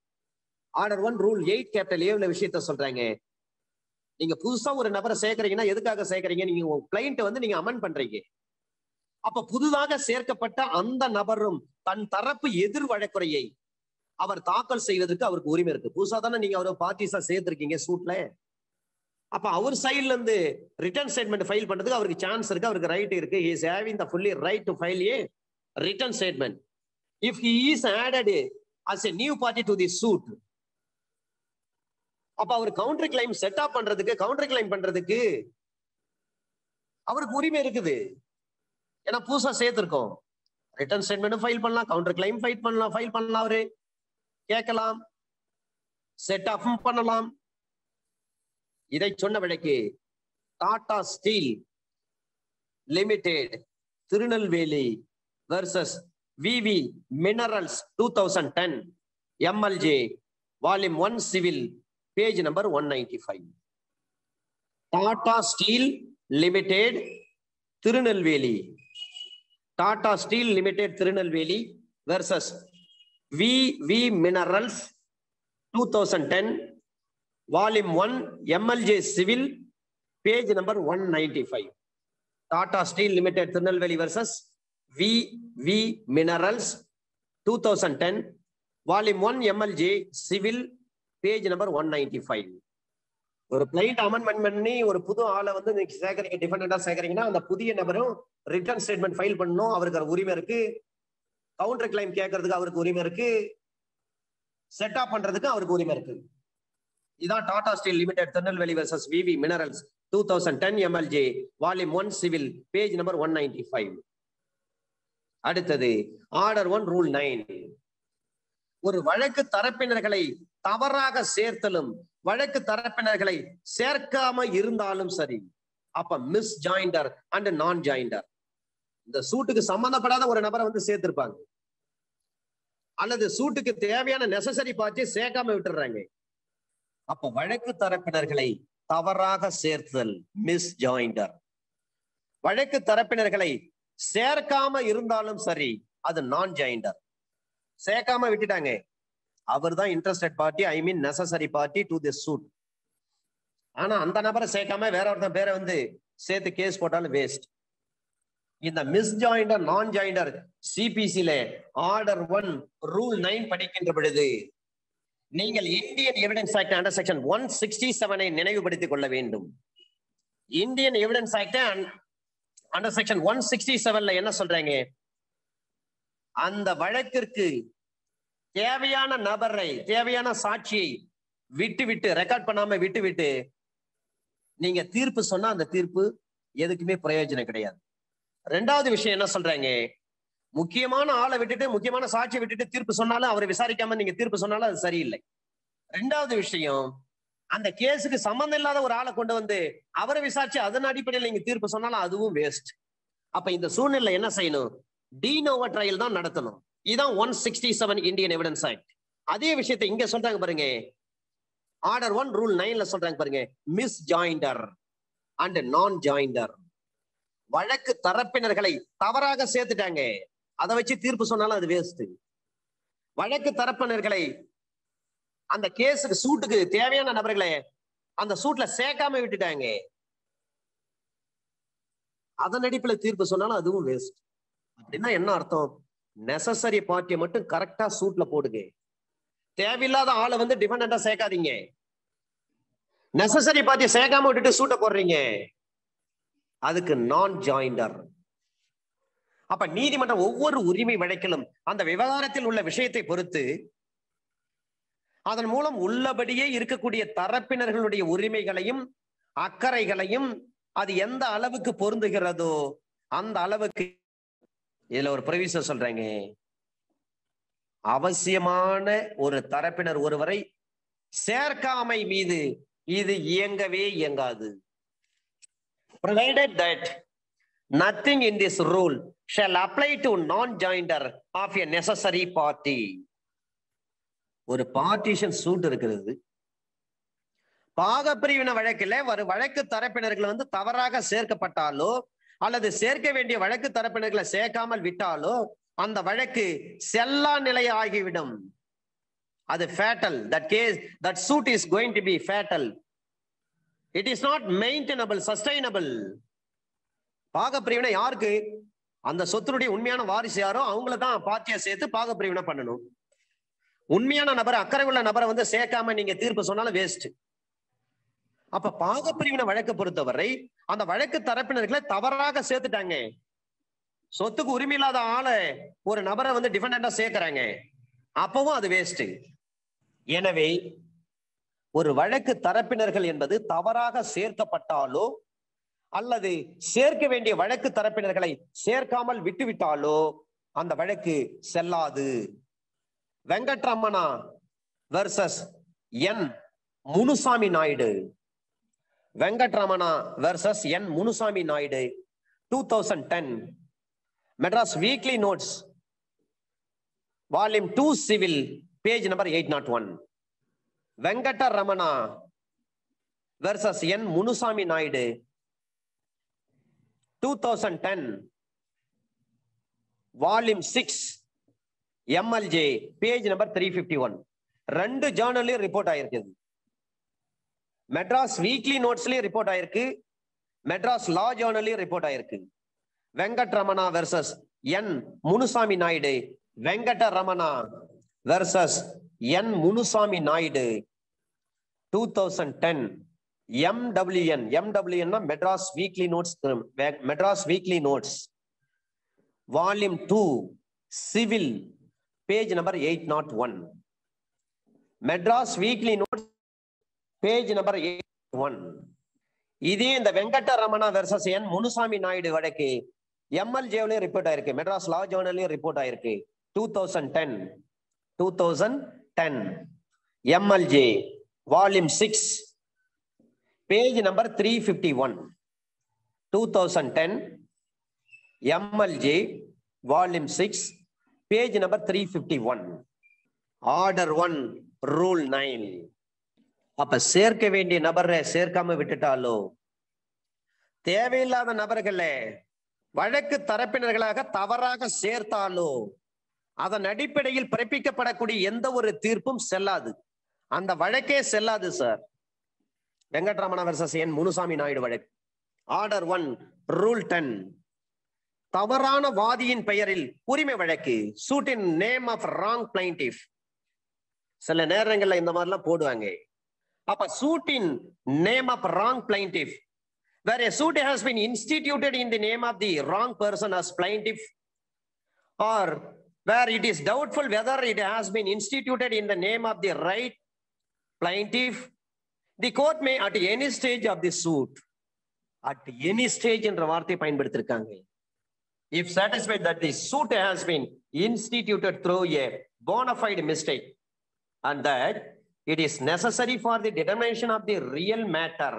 order one rule eight capital ஏவுல விஷயத்த சொல்றாங்க நீங்க புதுசா ஒரு நபரை சேர்க்கறீங்கன்னா எதுக்காக சேர்க்கறீங்க நீங்க உங்க கிளைண்ட் வந்து நீங்க அமெண்ட் பண்றீங்க அப்ப புதிதாக சேர்க்கப்பட்ட அந்த நபரும் தன் தரப்பு எதிர் வழக்குறையை அவர் தாக்கல் செய்வதற்கு அவருக்கு உரிமை இருக்கு புதுசா தானே நீங்க அவரை பார்ட்டிஸா சேர்த்திருக்கீங்க சூட்ல அப்ப அவர் சைட்ல இருந்து ரிட்டர்ன் ஸ்டேட்மெண்ட் ஃபைல் பண்றதுக்கு அவருக்கு சான்ஸ் இருக்கு அவருக்கு ரைட் இருக்கு he is having the fully right to file a return statement if he is added as a new party to the suit அப்ப அவர் கவுண்டர் கிளைம் செட்டப் பண்றதுக்கு கவுண்டர் கிளைம் பண்றதுக்கு அவருக்கு உரிமை இருக்குது ஏன்னா புதுசா சேர்த்திருக்கோம் ரிட்டர்ன் ஸ்டேட்மெண்ட் ஃபைல் பண்ணலாம் கவுண்டர் கிளைம் ஃபைல் பண்ணலாம் ஃபைல் பண்ணலாம் அவரு கேட்கலாம் செட் ஆஃபும் பண்ணலாம் இதை சொன்ன வழக்கு Tata steel limited Tirunelveli versus VV minerals two thousand ten MLJ volume one civil page number one ninety five Tata steel limited Tirunelveli Tata steel limited Tirunelveli versus V V minerals two thousand ten volume one MLJ civil page number one ninety five Tata steel limited Tirunelveli versus V V minerals two thousand ten volume one MLJ civil page number one ninety five ஒரு plaint amendment பண்ணி ஒரு புது ஆளை வந்து நீங்க சேகரிக்க டிஃபரெண்டா சேகரிங்கன்னா அந்த புதிய நபரும் ரிட்டர்ன் ஸ்டேட்மெண்ட் ஃபைல் பண்ணணும் அவருக்கு ஒரு உரிமை இருக்கு கவுண்டர் கிளைம் கேட்கறதுக்கு அவருக்கு உரிமை இருக்கு செட் ஆஃப் பண்றதுக்கு அவருக்கு உரிமை இருக்கு இதான் Tata steel limited Tirunelveli versus VV minerals two thousand ten MLJ volume one civil page number one ninety five அடுத்தது ஆர்டர் ஒன் ரூல் நைன் ஒரு வழக்கு தரப்பினர்களை தவறாக சேர்த்தலும் வழக்கு தரப்பினர்களை சேர்க்காம இருந்தாலும் சரி அப்ப mis joinder and non joinder இந்த சூட்டுக்கு சம்பந்தப்படாத ஒரு நபரை வந்து சேர்த்திருப்பாங்க அல்லது சூட்டுக்கு தேவையான நெசசரி பார்ட்டி சேர்க்காம விட்டுறாங்க அப்ப வழக்கு தரப்பினர்களை தவறாக சேர்த்தல் மிஸ் ஜாயிண்டர் வழக்கு தரப்பினர்களை சேர்க்காம இருந்தாலும் சரி அது நான் ஜாயிண்டர் சேர்க்காம விட்டுட்டாங்க அவர் தான் interested party I mean necessary party to the suit ஆனா அந்த நபரை சேர்க்காம வேற ஒருத்தன் பேரை வந்து சேர்த்து கேஸ் போட்டாலும் வேஸ்ட் இந்த மிஸ் ஜாயிண்டர் நான் ஜாயிண்டர் சிபிசில ஆர்டர் ஒன் ரூல் நைன் படிக்கின்ற பொழுது நீங்கள் Indian evidence act under section one sixty செவனை நினைவுபடுத்திக் கொள்ள வேண்டும் Indian evidence act under section one sixty செவன்ல என்ன சொல்றாங்க அந்த வழக்கிற்கு தேவையான நபரை தேவையான சாட்சியை விட்டு விட்டு ரெக்கார்ட் பண்ணாம விட்டு விட்டு நீங்க தீர்ப்பு சொன்னா அந்த தீர்ப்பு எதுக்குமே பிரயோஜனம் கிடையாது ரெண்டாவது விஷயம் என்ன சொல்றாங்க முக்கியமான ஆளை விட்டுட்டு முக்கியமான சாட்சியை விட்டுட்டு தீர்ப்பு சொன்னாலும் அவரை விசாரிக்காம நீங்க தீர்ப்பு சொன்னாலும் அது சரியில்லை ரெண்டாவது விஷயம் அந்த கேஸுக்கு சம்பந்தம் இல்லாத ஒரு ஆளை கொண்டு வந்து அவரை விசாரிச்சு அதன் அடிப்படையில் நீங்க தீர்ப்பு சொன்னாலும் அதுவும் வேஸ்ட் அப்ப இந்த சூழ்நிலை என்ன செய்யணும் டீனோவா ட்ரையல் தான் நடத்தணும் இதான் one sixty seven Indian evidence act அதே விஷயத்தை இங்க சொல்றாங்க பாருங்க ஆர்டர் ஒன் ரூல் நைன்ல சொல்றாங்க பாருங்க mis joinder and non joinder வழக்கு தரப்பினர்களை தவறாக சேர்த்துட்டாங்க அதை வச்சு தீர்ப்பு சொன்னாலும் அது வேஸ்ட் வழக்கு தரப்பினர்களை அந்த கேஸுக்கு சூட்டுக்கு தேவையான நபர்களை அந்த சூட்ல சேர்க்காம விட்டுட்டாங்க அதன் அடிப்புல தீர்ப்பு சொன்னாலும் அதுவும் வேஸ்ட் அப்படின்னா என்ன அர்த்தம் நெசசரி பார்ட்டியை மட்டும் கரெக்டா சூட்ல போடுங்க தேவையில்லாத ஆளை வந்து டிபெண்டா சேர்க்காதீங்க நெசசரி பார்ட்டியை சேர்க்காம விட்டுட்டு சூட்டை போடுறீங்க அதுக்கு நான் ஜாயிண்டர் அப்ப நீதிமன்றம் ஒவ்வொரு உரிமை வழக்கிலும் அந்த விவகாரத்தில் உள்ள விஷயத்தை பொறுத்து அதன் மூலம் உள்ளபடியே இருக்கக்கூடிய தரப்பினர்களுடைய உரிமைகளையும் அக்கறைகளையும் அது எந்த அளவுக்கு பொருந்துகிறதோ அந்த அளவுக்கு இதுல ஒரு பிரவிசம் சொல்றாங்க அவசியமான ஒரு தரப்பினர் ஒருவரை சேர்க்காமை மீது இது இயங்கவே இயங்காது provided that nothing in this rule shall apply to non-joinder of a necessary party. ஒரு பார்ட்டிஷன் சூட் இருக்கிறது பாகப்பிரிவின வழக்கில் ஒரு வழக்கு தரப்பினர்கள் வந்து தவறாக சேர்க்கப்பட்டாலோ அல்லது சேர்க்க வேண்டிய வழக்கு தரப்பினர்களை சேர்க்காமல் விட்டாலோ அந்த வழக்கு செல்லா நிலை ஆகிவிடும் அது fatal that case that suit is going to be fatal it is not maintainable sustainable பாகப்பிரிவினை யாருக்கு அந்த சொத்தினுடைய உண்மையான வாரிசு யாரோ அவங்கள தான் பார்ட்டியை சேர்த்து பாகப்பிரிவினை பண்ணணும் உண்மையான நபர் அக்கறை உள்ள நபரை வந்து சேர்க்காம நீங்க தீர்ப்பு சொன்னாலும் வேஸ்ட் அப்ப பாகப்பிரிவினை வழக்கை பொறுத்தவரை அந்த வழக்கு தரப்பினர்களை தவறாக சேர்த்துட்டாங்க சொத்துக்கு உரிமை இல்லாத ஆளை ஒரு நபரை வந்து டிஃபெண்டா சேர்க்கிறாங்க அப்பவும் அது வேஸ்ட் எனவே ஒரு வழக்கு தரப்பினர்கள் என்பது தவறாக சேர்க்கப்பட்டாலோ அல்லது சேர்க்க வேண்டிய வழக்கு தரப்பினர்களை சேர்க்காமல் விட்டுவிட்டாலோ அந்த வழக்கு செல்லாது Venkataramana versus N Munusamy Naidu Venkataramana versus N Munusamy Naidu two thousand ten Madras weekly notes volume two civil page number eight nought one Venkata Ramana versus N Munusamy Naidu two thousand ten volume six MLJ page number three fifty one ரெண்டு ஜேர்னல்லையும் ரிப்போர்ட் ஆயிருக்குது Madras weekly நோட்ஸ்லயும் report ஆயிருக்கு Madras law ஜேர்னல்லையும் report ஆயிருக்கு Venkat Ramana versus N Munusamy Naidu Venkata Ramana versus N Munusamy Naidu two thousand ten MWN எம்டபிள்யூஎன்னா Madras weekly notes Madras weekly notes volume two civil page number eight nought one Madras weekly notes page number eight one இதே இந்த Venkata Ramana versus N Munusamy Naidu வழக்கு எம்எல்ஜேவிலையும் report ஆயிருக்கு Madras law ஜேர்னல்லையும் report ஆயிருக்கு two thousand ten two thousand ten MLJ volume six page number three fifty one two thousand ten MLJ volume six page number three fifty one order one rule nine அப்ப சேர்க்க வேண்டிய நபரை சேர்க்காம விட்டுட்டாலோ தேவையில்லாத நபர்களை வழக்கு தரப்பினர்களாக தவறாக சேர்த்தாலோ அதன் அடிப்படையில் பிறப்பிக்கப்படக்கூடிய எந்த ஒரு தீர்ப்பும் செல்லாது அந்த வழக்கே செல்லாது sir Venkatramana versus N Munusamy Naidu வழக்கு ஆர்டர் ஒன் ரூல் டென் தவறான வாதியின் பெயரில் உரிமை வழக்கு suit in name of wrong plaintiff சில நேரங்கள்ல இந்த மாதிரிலாம் போடுவாங்க அப்ப suit in name of wrong plaintiff where a suit has been instituted in the name of the wrong person as plaintiff or where it is doubtful whether it has been instituted in the name of the right plaintiff the court may at any stage of the suit at any stage என்ற வார்த்தையை பயன்படுத்திருக்காங்க if satisfied that the suit has been instituted through a bona fide mistake and that it is necessary for the determination of the real matter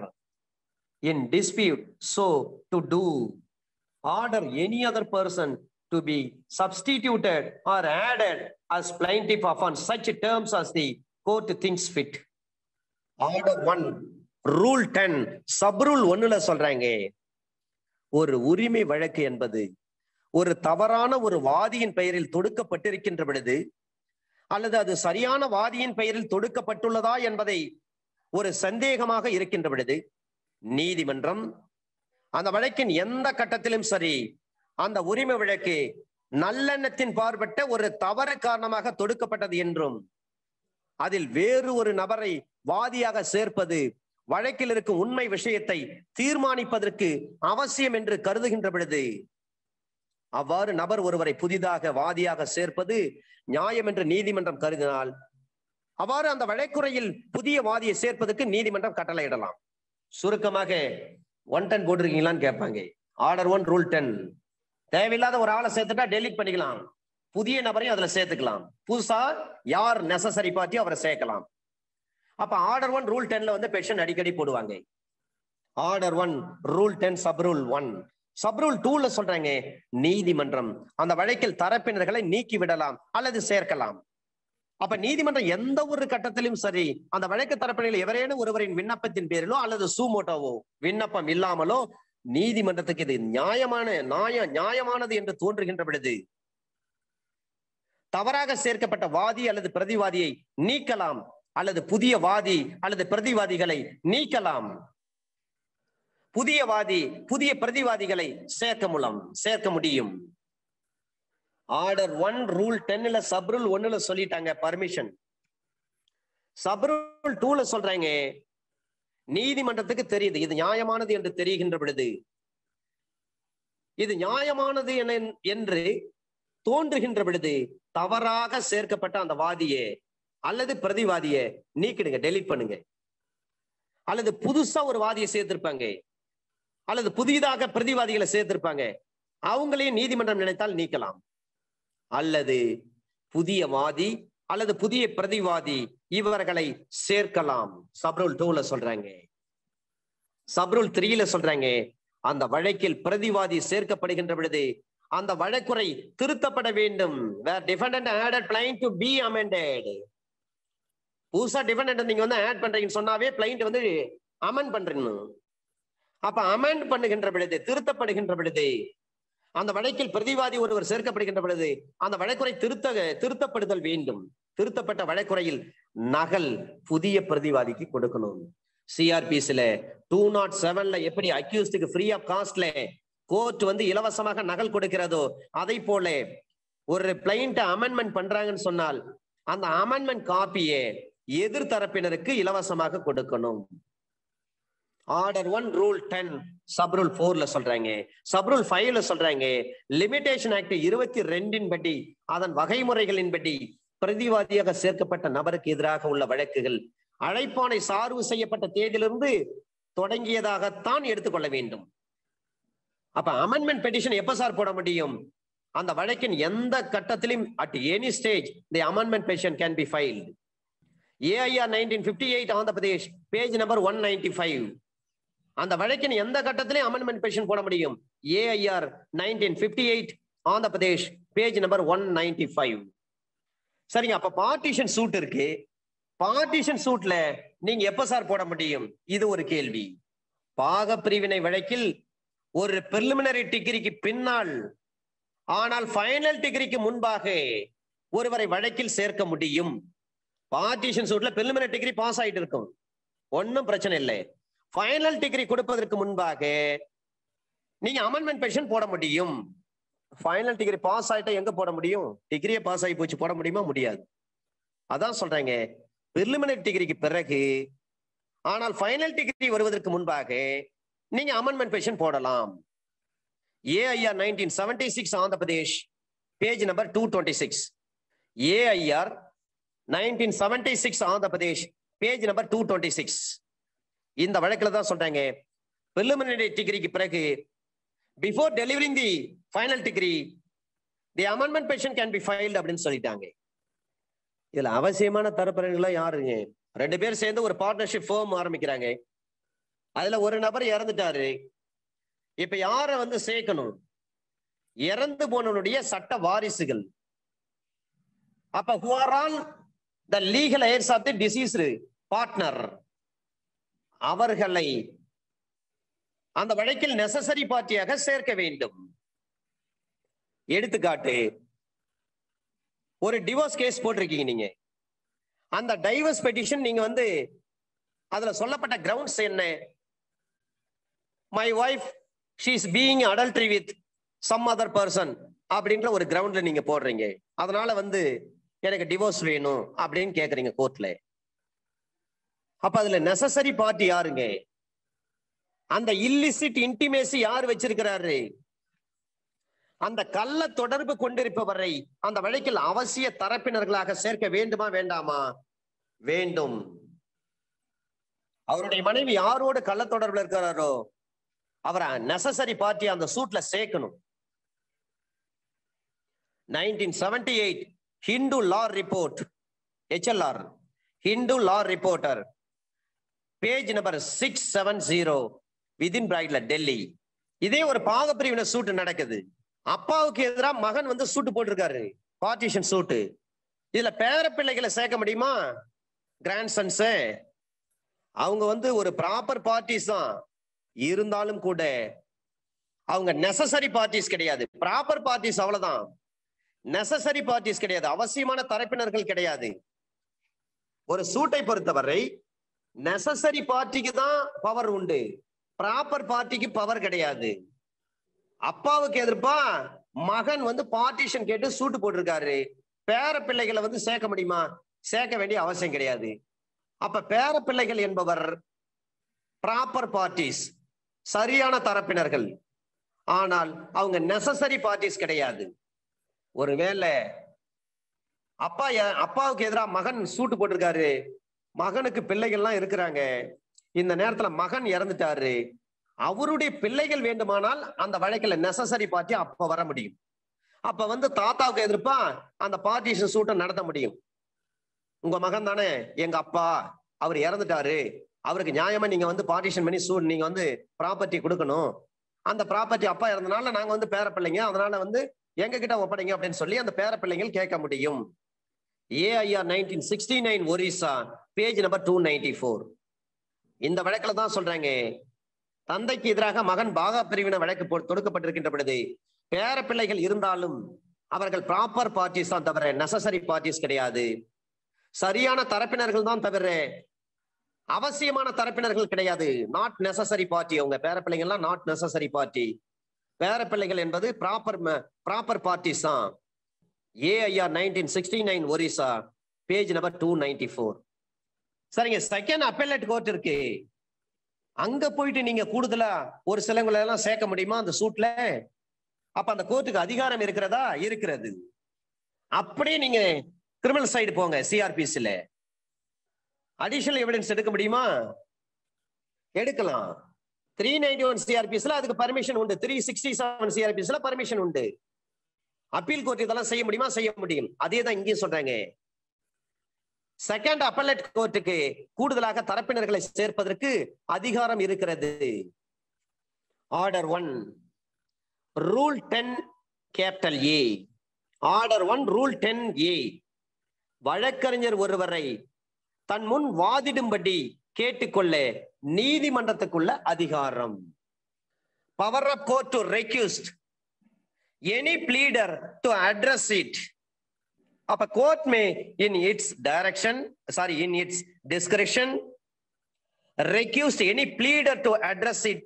in dispute so to do order any other person to be substituted or added as plaintiff upon such terms as the court thinks fit order 1 rule 10 sub rule 1ல சொல்றாங்க ஒரு உரிமை வழக்கு என்பது ஒரு தவறான ஒரு வாதியின் பெயரில் தொடுக்கப்பட்டிருக்கின்ற பொழுது அல்லது அது சரியான வாதியின் பெயரில் தொடுக்கப்பட்டுள்ளதா என்பதை ஒரு சந்தேகமாக இருக்கின்ற பொழுது நீதிமன்றம் அந்த வழக்கின் எந்த கட்டத்திலும் சரி அந்த உரிமை வழக்கு நல்லெண்ணத்தின் பார்பட்ட ஒரு தவறு காரணமாக தொடுக்கப்பட்டது என்றும் அதில் வேறு ஒரு நபரை வாதியாக சேர்ப்பது வழக்கில் இருக்கும் உண்மை விஷயத்தை தீர்மானிப்பதற்கு அவசியம் என்று கருதுகின்ற பொழுது அவ்வாறு நபர் ஒருவரை புதிதாக வாதியாக சேர்ப்பது நியாயம் என்று நீதிமன்றம் கருதினால் அவ்வாறு அந்த வழக்குறையில் புதிய வாதியை சேர்ப்பதற்கு நீதிமன்றம் கட்டளையிடலாம் சுருக்கமாக ஒன் டென் போட்டிருக்கீங்களான்னு கேட்பாங்க ஆர்டர் ஒன் ரூல் டென் தேவையில்லாத ஒரு ஆளை சேர்த்துட்டா டெலிட் பண்ணிக்கலாம் புதிய நபரையும் அதுல சேர்த்துக்கலாம் புதுசா யார் நெசசரி பார்ட்டியோ அவரை சேர்க்கலாம் அப்ப ஆர்டர் ஒன் ரூல் டென்ல வந்து பெஷன் அடிக்கடி போடுவாங்க order one rule ten sub rule one sub rule டூல சொல்றாங்க நீதிமன்றம் அந்த வழக்கில் தரப்பினர்களை நீக்கி விடலாம் அல்லது சேர்க்கலாம் அப்ப நீதிமன்றம் எந்த ஒரு கட்டத்திலும் சரி அந்த வழக்கு தரப்பினர்கள் எவரேனும் ஒருவரின் விண்ணப்பத்தின் பேரிலோ அல்லது சூமோட்டோவோ விண்ணப்பம் இல்லாமலோ நீதிமன்றத்துக்கு இது நியாயமான நியாய நியாயமானது என்று தோன்றுகின்ற பொழுது தவறாக சேர்க்கப்பட்ட வாதி அல்லது பிரதிவாதியை நீக்கலாம் அல்லது புதிய வாதி அல்லது பிரதிவாதிகளை நீக்கலாம் புதிய வாதி புதிய பிரதிவாதிகளை சேர்க்க மூலம் சேர்க்க முடியும் ஆர்டர் ஒன் ரூல் டென்ல சப் ரூல் ஒன்னுல சொல்லிட்டாங்க பர்மிஷன் சப் ரூல் டூல சொல்றாங்க நீதிமன்றத்துக்கு தெரியுது இது நியாயமானது என்று தெரிகின்ற பொழுது இது நியாயமானது என என்று தோன்றுகின்ற பொழுது தவறாக சேர்க்கப்பட்ட அந்த வாதியே அல்லது பிரதிவாதியை நீக்கிடுங்க டெலிட் பண்ணுங்க அல்லது புதுசா ஒரு வாதியை சேர்த்திருப்பாங்க அல்லது புதிதாக பிரதிவாதிகளை சேர்த்திருப்பாங்க அவங்களையும் நீதிமன்றம் நினைத்தால் நீக்கலாம் அல்லது புதிய வாதி அல்லது புதிய பிரதிவாதி இவர்களை சேர்க்கலாம் சப்ரூல் டூல சொல்றாங்க சப்ரூல் த்ரீல சொல்றாங்க அந்த வழக்கில் பிரதிவாதி சேர்க்கப்படுகின்ற பொழுது அந்த வழக்குறை திருத்தப்பட வேண்டும் where defendant added plaint to be amended புதுசா டிஃபெண்டன்ட் நீங்க வந்து ஆட் பண்றீங்கன்னு சொன்னாவே பிளைண்ட் வந்து அமெண்ட் பண்றீங்க அப்ப அமெண்ட் பண்ணுகின்ற பொழுது திருத்தப்படுகின்ற பொழுது அந்த வழக்கில் பிரதிவாதி ஒருவர் சேர்க்கப்படுகின்ற பொழுது அந்த வழக்குறை திருத்த திருத்தப்படுதல் வேண்டும் திருத்தப்பட்ட வழக்குறையில் நகல் புதிய பிரதிவாதிக்கு கொடுக்கணும் சிஆர்பிஸ்ல டூ நாட் செவன்ல எப்படி அக்யூஸ்டுக்கு ஃப்ரீ ஆஃப் காஸ்ட்ல கோர்ட் வந்து இலவசமாக நகல் கொடுக்கிறதோ அதை போல ஒரு பிளைண்ட் அமெண்ட்மெண்ட் பண்றாங்கன்னு சொன்னால் அந்த அமெண்ட்மெண்ட் காப்பியை எதிர்த்தரப்பினருக்கு இலவசமாக கொடுக்கணும் order one rule ten sub rule போர்ல சொல்றாங்க சப் ரூல் ஃபைவ்ல சொல்றாங்க லிமிடேஷன் ஆக்ட் இருபத்தி ரெண்டின் படி அதன் வகைமுறைகளின்படி பிரதிவாதியாக சேர்க்கப்பட்ட நபருக்கு எதிராக உள்ள வழக்குகள் அழைப்பானை சார்பு செய்யப்பட்ட தேதியிலிருந்து தொடங்கியதாகத்தான் எடுத்துக்கொள்ள வேண்டும் அப்ப அமெண்ட்மெண்ட் பெட்டிஷன் எப்ப சார் போட முடியும் அந்த வழக்கின் எந்த கட்டத்திலும் at any stage the amendment petition can be filed AIR nineteen fifty eight Andhra Pradesh page number one ninety five அந்த வழக்கின் எந்த கட்டத்திலையும் அமெண்ட்மெண்ட் பெட்டிஷன் போட முடியும் AIR nineteen fifty eight Andhra Pradesh page number one ninety five சரிங்க அப்ப பார்ட்டிஷன் சூட் இருக்கு partition சூட்ல நீங்க எப்ப சார் போட முடியும் இது ஒரு கேள்வி பாக பிரிவினை வழக்கில் ஒரு பிரிலிமினரி டிகிரிக்கு பின்னால் ஆனால் ஃபைனல் டிகிரிக்கு முன்பாக ஒருவரை வழக்கில் சேர்க்க முடியும் பார்ட்டிஷன் சூட்ல பிரிலிமினரி டிகிரி பாஸ் ஆயிட்டு இருக்கும் ஒன்னும் பிரச்சனை இல்லை ஃபைனல் டிகிரி கொடுப்பதற்கு முன்பாக நீங்க அமெண்ட்மெண்ட் பெட்டிஷன் போட முடியும் ஃபைனல் டிகிரி பாஸ் ஆயிட்டா எங்க போட முடியும் டிகிரியே பாஸ் ஆகி போச்சு போட முடியுமா முடியாது அதான் சொல்றாங்க பிரிலிமினரி டிகிரிக்கு பிறகு ஆனால் ஃபைனல் டிகிரி வருவதற்கு முன்பாக நீங்க அமெண்ட்மெண்ட் பெட்டிஷன் போடலாம் AIR nineteen seventy six Andhra Pradesh page number two twenty six AIR nineteen seventy six Andhra Pradesh page number two twenty six இந்த வழக்குல தான் சொல்றாங்க பிரிலிமினரி டிகிரிக்கு பிறகு before delivering the final decree the amendment petition can be filed அப்படின்னு சொல்லிட்டாங்க இதுல அவசியமான தரப்பினர்கள்லாம் யாருங்க ரெண்டு பேர் சேர்ந்து ஒரு பார்ட்னர்ஷிப் ஃபேம் ஆரம்பிக்கிறாங்க அதுல ஒரு நபர் இறந்துட்டாரு இப்ப யார வந்து சேர்க்கணும் இறந்து போனவனுடைய சட்ட வாரிசுகள் அப்ப who are all the legal heirs of the deceased partner அவர்களை அந்த வழக்கில் நெசசரி பார்ட்டியாக சேர்க்க வேண்டும் எடுத்துக்காட்டு ஒரு டிவோர்ஸ் கேஸ் போட்டிருக்கீங்க நீங்க அந்த டைவர்ஸ் பெட்டிஷன் நீங்க வந்து அதுல சொல்லப்பட்ட கிரவுண்ட்ஸ் என்ன my wife she is being adultery with some other person அப்படின்ற ஒரு கிரவுண்ட்ல நீங்க போடுறீங்க அதனால வந்து எனக்கு டிவோர்ஸ் வேணும் அப்படின்னு கேக்குறீங்க கோர்ட்ல அப்ப அதுல நெசசரி பார்ட்டி யாருங்க அந்த இல்லிசிட் இன்டிமேசி யார் வச்சிருக்கிறாரு அந்த கள்ள தொடர்பு கொண்டிருப்பவரை அந்த வழக்கில் அவசிய தரப்பினர்களாக சேர்க்க வேண்டுமா வேண்டாமா வேண்டும் அவருடைய மனைவி யாரோடு கள்ள தொடர்புல இருக்கிறாரோ அவரை நெசசரி பார்ட்டி அந்த சூட்ல சேர்க்கணும் nineteen seventy eight Hindu law report HLR Hindu law reporter page number six seven zero within பிராய்ட்ல டெல்லி இதே ஒரு பாகப்பிரிவினர் சூட்டு நடக்குது அப்பாவுக்கு எதிராக மகன் வந்து சூட்டு போட்டிருக்காரு பார்ட்டிஷன் சூட்டு இதுல பேர பிள்ளைகளை சேர்க்க முடியுமா கிராண்ட் சன்ஸ் அவங்க வந்து ஒரு ப்ராப்பர் பார்ட்டிஸ் தான் இருந்தாலும் கூட அவங்க நெசசரி பார்ட்டிஸ் கிடையாது ப்ராப்பர் பார்ட்டிஸ் அவ்வளவுதான் நெசசரி பார்ட்டிஸ் கிடையாது அவசியமான தரப்பினர்கள் கிடையாது ஒரு சூட்டை பொறுத்தவரை நெசசரி பார்ட்டிக்கு தான் பவர் உண்டு ப்ராப்பர் பார்ட்டிக்கு பவர் கிடையாது அப்பாவுக்கு எதிர்ப்பா மகன் வந்து பார்ட்டிஷன் கேட்டு சூட்டு போட்டிருக்காரு பேர பிள்ளைகளை வந்து சேர்க்க முடியுமா சேர்க்க வேண்டிய அவசியம் கிடையாது அப்ப பேர பிள்ளைகள் என்பவர் ப்ராப்பர் பார்ட்டிஸ் சரியான தரப்பினர்கள் ஆனால் அவங்க நெசசரி பார்ட்டிஸ் கிடையாது ஒருவேளை அப்பா ய- அப்பாவுக்கு எதிராக மகன் சூட்டு போட்டிருக்காரு மகனுக்கு பிள்ளைகள்லாம் இருக்கிறாங்க இந்த நேரத்துல மகன் இறந்துட்டாரு அவருடைய பிள்ளைகள் வேண்டுமானால் அந்த வழக்குல நெசசரி பார்ட்டி அப்ப வர முடியும் அப்ப வந்து தாத்தாவுக்கு எதிர்ப்பா அந்த பார்ட்டிஷன் சூட்டை நடத்த முடியும் உங்க மகன் தானே எங்க அப்பா அவர் இறந்துட்டாரு அவருக்கு நியாயமா நீங்க வந்து பார்ட்டிஷன் பண்ணி சூ நீங்க வந்து ப்ராப்பர்ட்டி கொடுக்கணும் அந்த ப்ராப்பர்ட்டி அப்பா இறந்தனால நாங்க வந்து பேர பிள்ளைங்க அதனால வந்து எங்க கிட்ட ஒப்படைங்க அப்படின்னு சொல்லி அந்த பேர பிள்ளைங்கள் கேட்க முடியும் AIR nineteen sixty nine Orissa page number two ninety four இந்த வழக்குல தான் சொல்றாங்க தந்தைக்கு எதிராக மகன் பாகா பிரிவினை வழக்கு போ- தொடுக்கப்பட்டிருக்கின்ற பொழுது பேர பிள்ளைகள் இருந்தாலும் அவர்கள் ப்ராப்பர் பார்ட்டிஸ் தான் தவிர நெசசரி பார்ட்டிஸ் கிடையாது சரியான தரப்பினர்கள் தான் தவிர அவசியமான தரப்பினர்கள் கிடையாது நாட் நெசசரி பார்ட்டி அவங்க பேர பிள்ளைங்க எல்லாம் நாட் நெசசரி பார்ட்டி பேர பிள்ளைகள் என்பது ப்ராப்பர் ப்ராப்பர் பார்ட்டிஸ் தான் AIR nineteen sixty nine Orissa page number two ninety four சரிங்க செகண்ட் அப்பெல்லட் கோர்ட் இருக்கு அங்க போயிட்டு நீங்க கூடுதலா ஒரு சிலங்களை எல்லாம் சேர்க்க முடியுமா அந்த சூட்ல அப்ப அந்த கோர்ட்டுக்கு அதிகாரம் இருக்கிறதா இருக்கிறது அப்படியே நீங்க கிரிமினல் சைடு போங்க சிஆர்பிசில அடிஷனல் எவிடன்ஸ் எடுக்க முடியுமா எடுக்கலாம் த்ரீ நைன்டி ஒன் சிஆர்பிஸ்ல அதுக்கு பர்மிஷன் உண்டு த்ரீ சிக்ஸ்டி செவன் சிஆர்பிஸ்ல பர்மிஷன் உண்டு அப்பீல் கோர்ட் இதெல்லாம் செய்ய முடியுமா செய்ய முடியும் அதே தான் இங்கேயும் சொல்றாங்க செகண்ட் அப்பலட் கோர்ட்டுக்கு கூடுதலாக தரப்பினர்களை சேர்ப்பதற்கு அதிகாரம் இருக்கிறது order one rule ten capital A order one rule ten A வழக்கறிஞர் ஒருவரை தன் முன் வாதிடும்படி கேட்டுக்கொள்ள நீதிமன்றத்துக்குள்ள அதிகாரம் power of court to request any pleader to address it அப்ப court may in its direction sorry in its discretion request any pleader to address it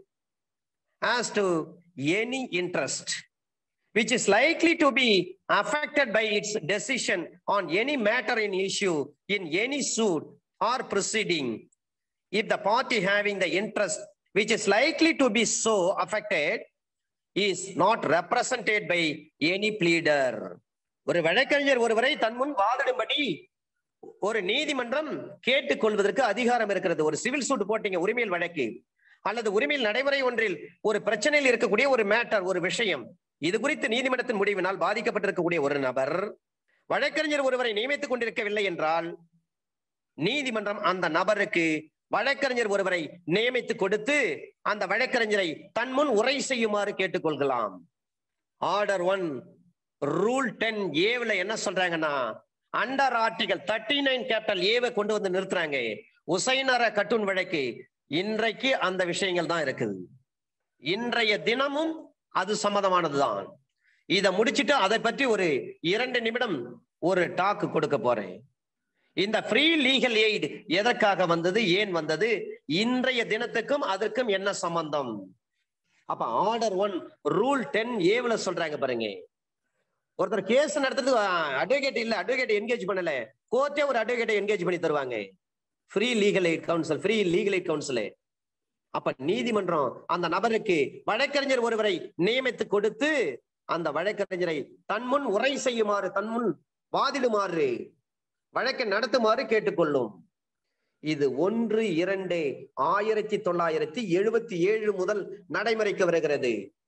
as to any interest which is likely to be affected by its decision on any matter in issue in any suit or proceeding if the party having the interest which is likely to be so affected is not represented by any pleader ஒரு வழக்கறிஞர் ஒருவரை தன் முன் வாதிடும்படி ஒரு நீதிமன்றம் கேட்டுக்கொள்வதற்கு அதிகாரம் இருக்கிறது ஒரு சிவில் சூட் போட்டீங்க உரிமையில் வழக்கு அல்லது உரிமையில் நடைமுறை ஒன்றில் ஒரு பிரச்சனையில் இருக்கக்கூடிய ஒரு மேட்டர் ஒரு விஷயம் இது குறித்து நீதிமன்றத்தின் முடிவினால் பாதிக்கப்பட்டிருக்கக்கூடிய ஒரு நபர் வழக்கறிஞர் ஒருவரை நியமித்துக் கொண்டிருக்கவில்லை என்றால் நீதிமன்றம் அந்த நபருக்கு வழக்கறிஞர் ஒருவரை நியமித்து கொடுத்து அந்த வழக்கறிஞரை தன் முன் உரை செய்யுமாறு கேட்டுக்கொள்கலாம் ஆர்டர் ஒன் ரூல் டென் ஏவுல என்ன சொல்றாங்கன்னா under article thirty nine capital ஏவை கொண்டு வந்து நிறுத்துறாங்க உசைனர கட்டுன் வழக்கு இன்றைக்கு அந்த விஷயங்கள் தான் இருக்குது இன்றைய தினமும் அது சம்மதமானதுதான் இதை முடிச்சிட்டு அதை பற்றி ஒரு இரண்டு நிமிடம் ஒரு டாக் கொடுக்க போறேன் இந்த ஃப்ரீ லீகல் எய்ட் எதற்காக வந்தது ஏன் வந்தது இன்றைய தினத்துக்கும் அதற்கும் என்ன சம்பந்தம் அப்ப ஆர்டர் ஒன் ரூல் டென் ஏவுல சொல்றாங்க பாருங்க ஒருத்தர் கேஸ் நடத்துறது அட்வொகேட் இல்ல அட்வொகேட் என்கேஜ் பண்ணல கோர்ட்டே ஒரு அட்வொகேட்டை என்கேஜ் பண்ணி தருவாங்க free legal aid council free legal aid council அப்ப நீதிமன்றம் அந்த நபருக்கு வழக்கறிஞர் ஒருவரை நியமித்து கொடுத்து அந்த வழக்கறிஞரை தன் முன் உரை செய்யுமாறு தன் முன் வாதிடுமாறு வழக்கை நடத்துமாறு கேட்டுக்கொள்ளும் இது ஒன்று இரண்டு ஆயிரத்தி தொள்ளாயிரத்தி எழுபத்தி ஏழு முதல் நடைமுறைக்கு வருகிறது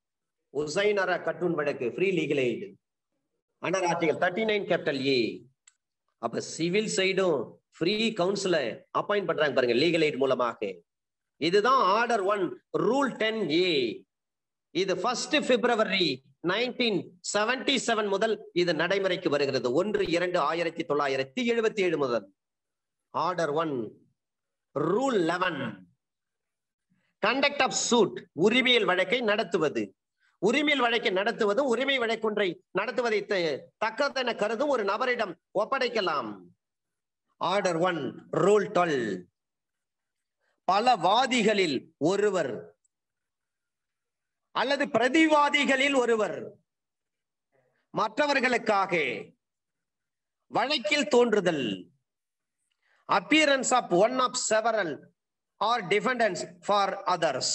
உசைனரா கட்டூன் வழக்கு free legal aid under article thirty nine capital A அப்ப சிவில் சைடும் ஃப்ரீ கவுன்சில அப்பாயிண்ட் பண்றாங்க பாருங்க லீகல் எய்ட் மூலமாக இதுதான் order one rule ten A இது first February nineteen seventy seven முதல் இது நடைமுறைக்கு வருகிறது ஒன்று இரண்டு ஆயிரத்தி தொள்ளாயிரத்தி எழுபத்தி ஏழு முதல் order one rule eleven conduct of suit உரிமையல் வழக்கை நடத்துவது உரிமையல் வழக்கை நடத்துவதும் உரிமை வழக்கொன்றை நடத்துவதை த- தக்கதென கருதும் ஒரு நபரிடம் ஒப்படைக்கலாம் ஆர்டர் ஒன் ரூல் டுவெல் பல வாதிகளில் ஒருவர் அல்லது பிரதிவாதிகளில் ஒருவர் மற்றவர்களுக்காக வழக்கில் தோன்றுதல் appearance of one of several or defendants for others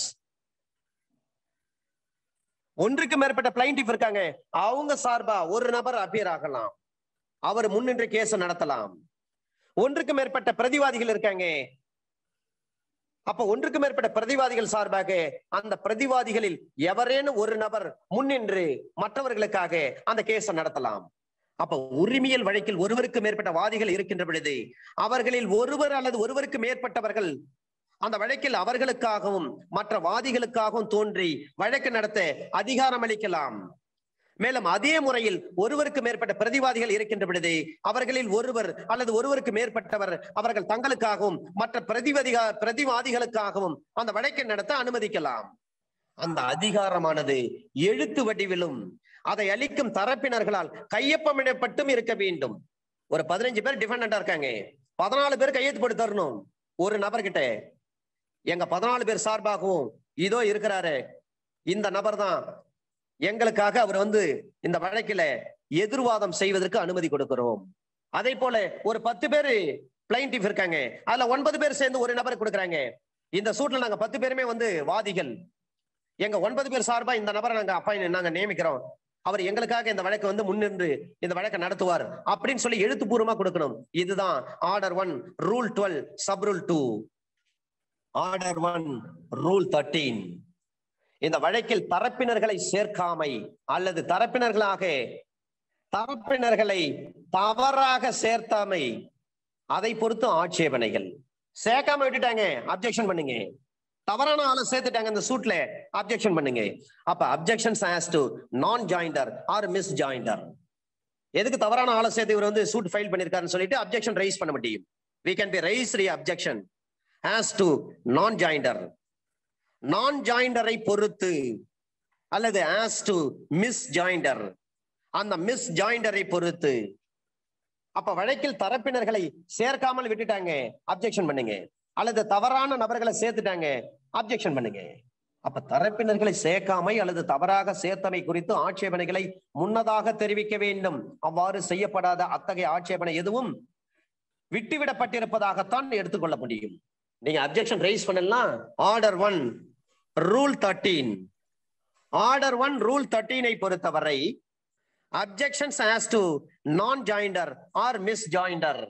ஒன்றுக்கு மேற்பட்ட பிளைண்டிஃப் இருக்காங்க அவங்க சார்பா ஒரு நபர் அப்பியர் ஆகலாம் அவர் முன்னின்று கேஸ் நடத்தலாம் ஒன்றுக்கு மேற்பட்ட பிரதிவாதிகள் இருக்காங்க அப்ப ஒன்றுக்கு மேற்பட்ட பிரதிவாதிகள் சார்பாக அந்த பிரதிவாதிகளில் எவரேனும் ஒரு நபர் முன்னின்று மற்றவர்களுக்காக அந்த கேஸை நடத்தலாம் அப்ப உரிமையல் வழக்கில் ஒருவருக்கு மேற்பட்ட வாதிகள் இருக்கின்ற பொழுது அவர்களில் ஒருவர் அல்லது ஒருவருக்கு மேற்பட்டவர்கள் அந்த வழக்கில் அவர்களுக்காகவும் மற்ற வாதிகளுக்காகவும் தோன்றி வழக்கு நடத்த அதிகாரம் அளிக்கலாம் மேலும் அதே முறையில் ஒருவருக்கு மேற்பட்ட பிரதிவாதிகள் இருக்கின்ற பொழுது அவர்களில் ஒருவர் அல்லது ஒருவருக்கு மேற்பட்டவர் அவர்கள் தங்களுக்காகவும் மற்ற பிரதிவாதிக பிரதிவாதிகளுக்காகவும் அந்த வழக்கை நடத்த அனுமதிக்கலாம் அந்த அதிகாரமானது எழுத்து வடிவிலும் அதை அளிக்கும் தரப்பினர்களால் கையொப்பமிடப்பட்டும் இருக்க வேண்டும் ஒரு பதினஞ்சு பேர் டிஃபெண்டா இருக்காங்க பதினாலு பேர் கையெழுத்து போட்டு தரணும் ஒரு நபர்கிட்ட எங்க பதினாலு பேர் சார்பாகவும் இதோ இருக்கிறாரு இந்த நபர் தான் எங்களுக்காக அவர் வந்து இந்த வழக்கில எதிர்வாதம் செய்வதற்கு அனுமதி கொடுக்கிறோம் அதே போல ஒரு பத்து பேரு பிளைண்டிஃப் இருக்காங்க அதுல ஒன்பது பேர் சேர்ந்து ஒரு நபருக்கு கொடுக்குறாங்க இந்த சூட்ல நாங்க பத்து பேருமே வந்து வாதிகள் எங்க ஒன்பது பேர் சார்பா இந்த நபரை நாங்க அப்பா நாங்க நியமிக்கிறோம் அவர் எங்களுக்காக இந்த வழக்கு வந்து முன்னின்று இந்த வழக்கை நடத்துவார் அப்படின்னு சொல்லி எழுத்துப்பூர்வமா கொடுக்கணும் இதுதான் order one rule twelve sub rule two order one rule thirteen இந்த வழக்கில் தரப்பினர்களை சேர்க்காமை அல்லது தரப்பினர்களாக தரப்பினர்களை தவறாக சேர்த்தாமை அதை பொறுத்து ஆட்சேபனைகள் சேர்க்காம விட்டுட்டாங்க அப்ஜெக்ஷன் பண்ணுங்க தவறான ஆளை சேர்த்துட்டாங்க இந்த சூட்ல அப்ஜெக்ஷன் பண்ணுங்க அப்ப objections as to non joinder or mis joinder எதுக்கு தவறான ஆளை சேர்த்து இவர் வந்து சூட் ஃபைல் பண்ணிருக்காருன்னு சொல்லிட்டு அப்ஜெக்ஷன் ரைஸ் பண்ண முடியும் we can be raise re objection as to non joinder non ஜாயிண்டரை பொறுத்து அல்லது ஆஸ் டு மிஸ் ஜாயிண்டர் அந்த மிஸ் ஜாயிண்டரை பொறுத்து அப்ப வழக்கில் தரப்பினர்களை சேர்க்காமல் விட்டுட்டாங்க அப்ஜெக்ஷன் பண்ணுங்க அல்லது தவறான நபர்களை சேர்த்துட்டாங்க அப்ஜெக்ஷன் பண்ணுங்க அப்ப தரப்பினர்களை சேர்க்காமை அல்லது தவறாக சேர்த்தமை குறித்து ஆட்சேபனைகளை முன்னதாக தெரிவிக்க வேண்டும் அவ்வாறு செய்யப்படாத அத்தகைய ஆட்சேபனை எதுவும் விட்டுவிடப்பட்டிருப்பதாகத்தான் எடுத்துக்கொள்ள முடியும் நீங்க அப்ஜெக்ஷன் ரைஸ் பண்ணலாம் order one rule thirteen order one rule தேர்ட்டீனை பொறுத்தவரை objections as to non joinder or mis joinder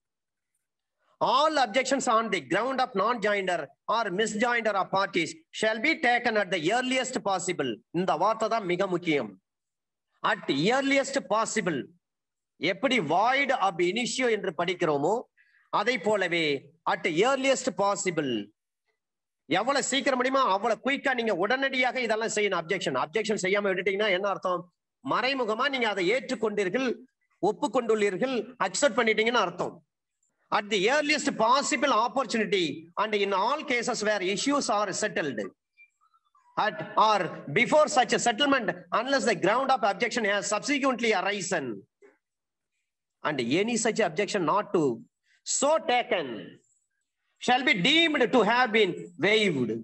all objections on the ground of non-joinder or misjoinder of parties shall be taken at the earliest possible இந்த வார்த்தை தான் மிக முக்கியம் at earliest possible எப்படி void ab initio என்று படிக்கிறோமோ அதை போலவே at earliest possible எவ்வளவு சீக்கிரம் முடியுமோ அவ்வளவு குயிக்கா நீங்க உடனடியாக இதெல்லாம் செய்யணும் அப்ஜெக்ஷன் அப்ஜெக்ஷன் செய்யாம விட்டுட்டீங்கன்னா என்ன அர்த்தம் மறைமுகமா நீங்க அதை ஏற்றுக்கொண்டீர்கள் ஒப்புக்கொண்டுள்ளீர்கள் அக்செப்ட் பண்ணிட்டீங்கன்னு அர்த்தம் at the earliest possible opportunity and in all cases where issues are settled at or before such a settlement unless the ground of objection has subsequently arisen and any such objection not to so taken shall be deemed to have been waived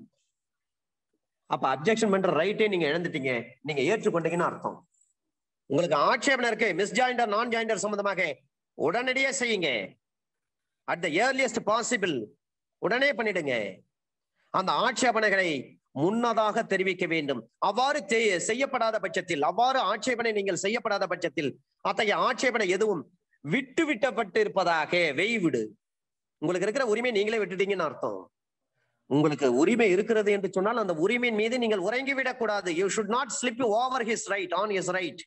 அப்ப அப்ஜெக்ஷன் பண்ற ரைட்டே நீங்க இழந்துட்டீங்க நீங்க ஏற்றுக்கொண்டீங்கன்னு அர்த்தம் உங்களுக்கு ஆட்சேபனை இருக்கு மிஸ் ஜாயிண்டர் நான் ஜாயிண்டர் சம்பந்தமாக உடனடியே செய்யுங்க அட் த ஏர்லியஸ்ட் பாசிபிள் உடனே பண்ணிடுங்க அந்த ஆட்சேபனைகளை முன்னதாக தெரிவிக்க வேண்டும் அவ்வாறு தெ- செய்யப்படாத பட்சத்தில் அவ்வாறு ஆட்சேபனை நீங்கள் செய்யப்படாத பட்சத்தில் அத்தகைய ஆட்சேபனை எதுவும் விட்டு விட்டப்பட்டு இருப்பதாக வெய்விடு உங்களுக்கு இருக்கிற உரிமை நீங்களே விட்டுட்டீங்கன்னு அர்த்தம் உங்களுக்கு உரிமை இருக்கிறது என்று சொன்னால் அந்த உரிமையின் மீது நீங்கள் உறங்கிவிடக் கூடாது you should not sleep over his right on his right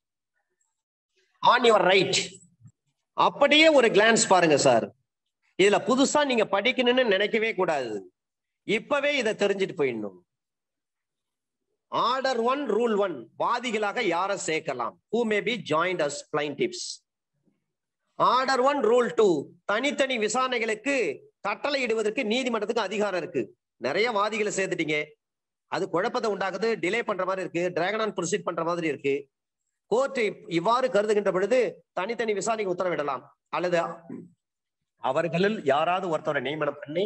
on your right அப்படியே ஒரு கிளான்ஸ் பாருங்க சார் இதுல புதுசா நீங்க படிக்கணும்னு நினைக்கவே கூடாது இப்பவே இதை தெரிஞ்சுட்டு போயிடணும் ஆர்டர் ஒன் ரூல் ஒன் வாதிகளாக யாரை சேர்க்கலாம் who may be joined as plaintiffs order one rule two தனித்தனி விசாரணைகளுக்கு கட்டளை இடுவதற்கு நீதிமன்றத்துக்கு அதிகாரம் இருக்கு நிறைய வாதிகளை சேர்த்துட்டீங்க அது குழப்பத்தை உண்டாக்குது டிலே பண்ற மாதிரி இருக்கு டிராகன் ஆன் ப்ரொசீட் பண்ற மாதிரி இருக்கு கோர்ட் இவ்வாறு கருதுகின்ற பொழுது தனித்தனி விசாரணைக்கு உத்தரவிடலாம் அல்லது அவர்களில் யாராவது ஒருத்தரை நியமனம் பண்ணி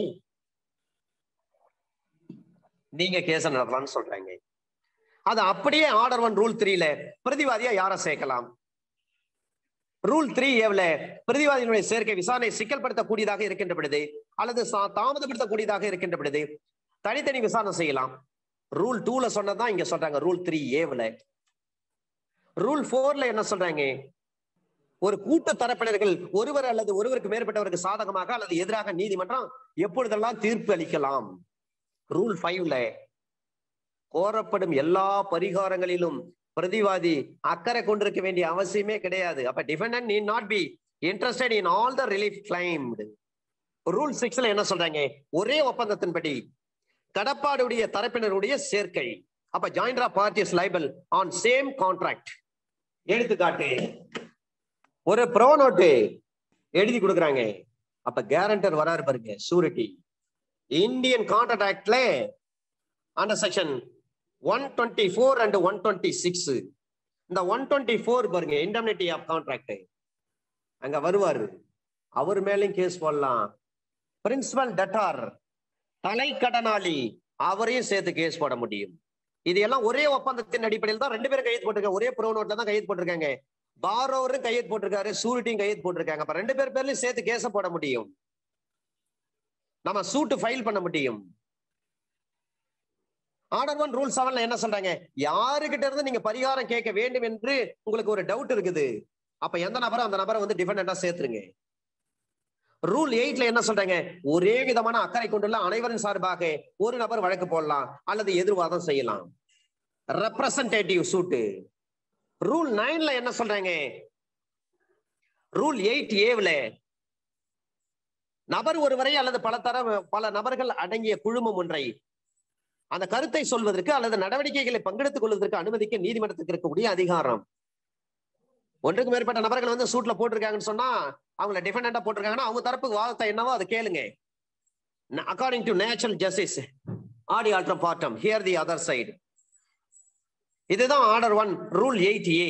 நீங்க கேச நடத்தலாம்னு சொல்றாங்க அது அப்படியே ஆர்டர் ஒன் ரூல் த்ரீல பிரதிவாதியா யாரை சேர்க்கலாம் ரூல் த்ரீ ஏவ்ல பிரதிவாதியினுடைய சேர்க்கை விசாரணை சிக்கல்படுத்தக்கூடியதாக இருக்கின்ற பொழுது அல்லது சா- தாமதப்படுத்தக்கூடியதாக இருக்கின்ற பொழுது தனித்தனி விசாரணை செய்யலாம் ரூல் டூல சொன்னதான் இங்க சொல்றாங்க ரூல் த்ரீ ஏவ்ல ரூல் ஃபோர்ல என்ன சொல்றாங்க ஒரு கூட்டு தரப்பினர்கள் ஒருவர் அல்லது ஒருவருக்கு மேற்பட்டவருக்கு சாதகமாக அல்லது எதிராக நீதிமன்றம் எப்பொழுதெல்லாம் தீர்ப்பு அளிக்கலாம் ரூல் ஃபைவ்ல கோரப்படும் எல்லா பரிகாரங்களிலும் பிரதிவாதி அக்கறை கொண்டிருக்க வேண்டிய அவசியமே கிடையாது அப்ப defendant need not be interested in all the relief claimed rule சிக்ஸ்ல என்ன சொல்றாங்க ஒரே ஒப்பந்தத்தின்படி கடப்பாடுடைய தரப்பினருடைய சேர்க்கை அப்ப joint of parties liable on same contract எடுத்துக்காட்டு ஒரு ப்ரோ நோட்டு எழுதி கொடுக்குறாங்க அப்ப கேரண்டர் வராரு பாருங்க சூரிட்டி இந்தியன் கான்ட்ராக்ட் ஆக்ட்ல அந்த section one twenty four and one twenty six இந்த ஒன் டுவெண்ட்டி ஃபோர் பாருங்க இண்டம்னிட்டி ஆஃப் கான்ட்ராக்ட் அங்க வருவாரு அவர் மேலயும் கேஸ் போடலாம் பிரின்சிபல் டெட்டார் தலை கடனாளி அவரையும் சேர்த்து கேஸ் போட முடியும் இது எல்லாம் ஒரே ஒப்பந்தத்தின் அடிப்படையில் தான் ரெண்டு பேரும் கையெழுத்து போட்டிருக்காங்க ஒரே ப்ரோ நோட்ல தான் கையெழுத்து போட்டிருக்காங்க பாரோவரும் கையெழுத்து போட்டிருக்காரு சூரிட்டியும் கையெழுத்து போட்டிருக்காங்க அப்ப ரெண்டு பேர் பேர்லயும் சேர்த்து கேஸ போட முடியும் நம்ம சூட்டு ஃபைல் பண்ண முடியும் ஆர்டர் ஒன் ரூல் செவன்ல என்ன சொல்றாங்க யாருகிட்ட இருந்து நீங்க பரிகாரம் கேட்க வேண்டும் என்று உங்களுக்கு ஒரு டவுட் இருக்குது அப்ப எந்த நபரும் அந்த நபரை வந்து டிஃபெண்டா சேர்த்துருங்க ரூல் எயிட்ல என்ன சொல்றாங்க ஒரே விதமான அக்கறை கொண்டுள்ள அனைவரின் சார்பாக ஒரு நபர் வழக்கு போடலாம் அல்லது எதிர்வாதம் செய்யலாம் ரெப்ரசன்டேட்டிவ் சூட்டு ரூல் நைன்ல என்ன சொல்றாங்க ரூல் எயிட் ஏவ்ல நபர் ஒருவரை அல்லது பல தர பல நபர்கள் அடங்கிய குழுமம் ஒன்றை அந்த கருத்தை சொல்வதற்கு அல்லது நடவடிக்கைகளை பங்கெடுத்துக் கொள்வதற்கு அனுமதிக்க நீதிமன்றத்துக்கு இருக்கக்கூடிய அதிகாரம் ஒன்றுக்கு மேற்பட்ட நபர்கள் வந்து சூட்ல போட்டிருக்காங்கன்னு சொன்னா அவங்கள டிஃபெண்டா போட்டிருக்காங்கன்னா அவங்க தரப்புக்கு வாதத்தை என்னவோ அதை கேளுங்க according to natural justice audi alteram partem hear the other side இதுதான் order one rule eight A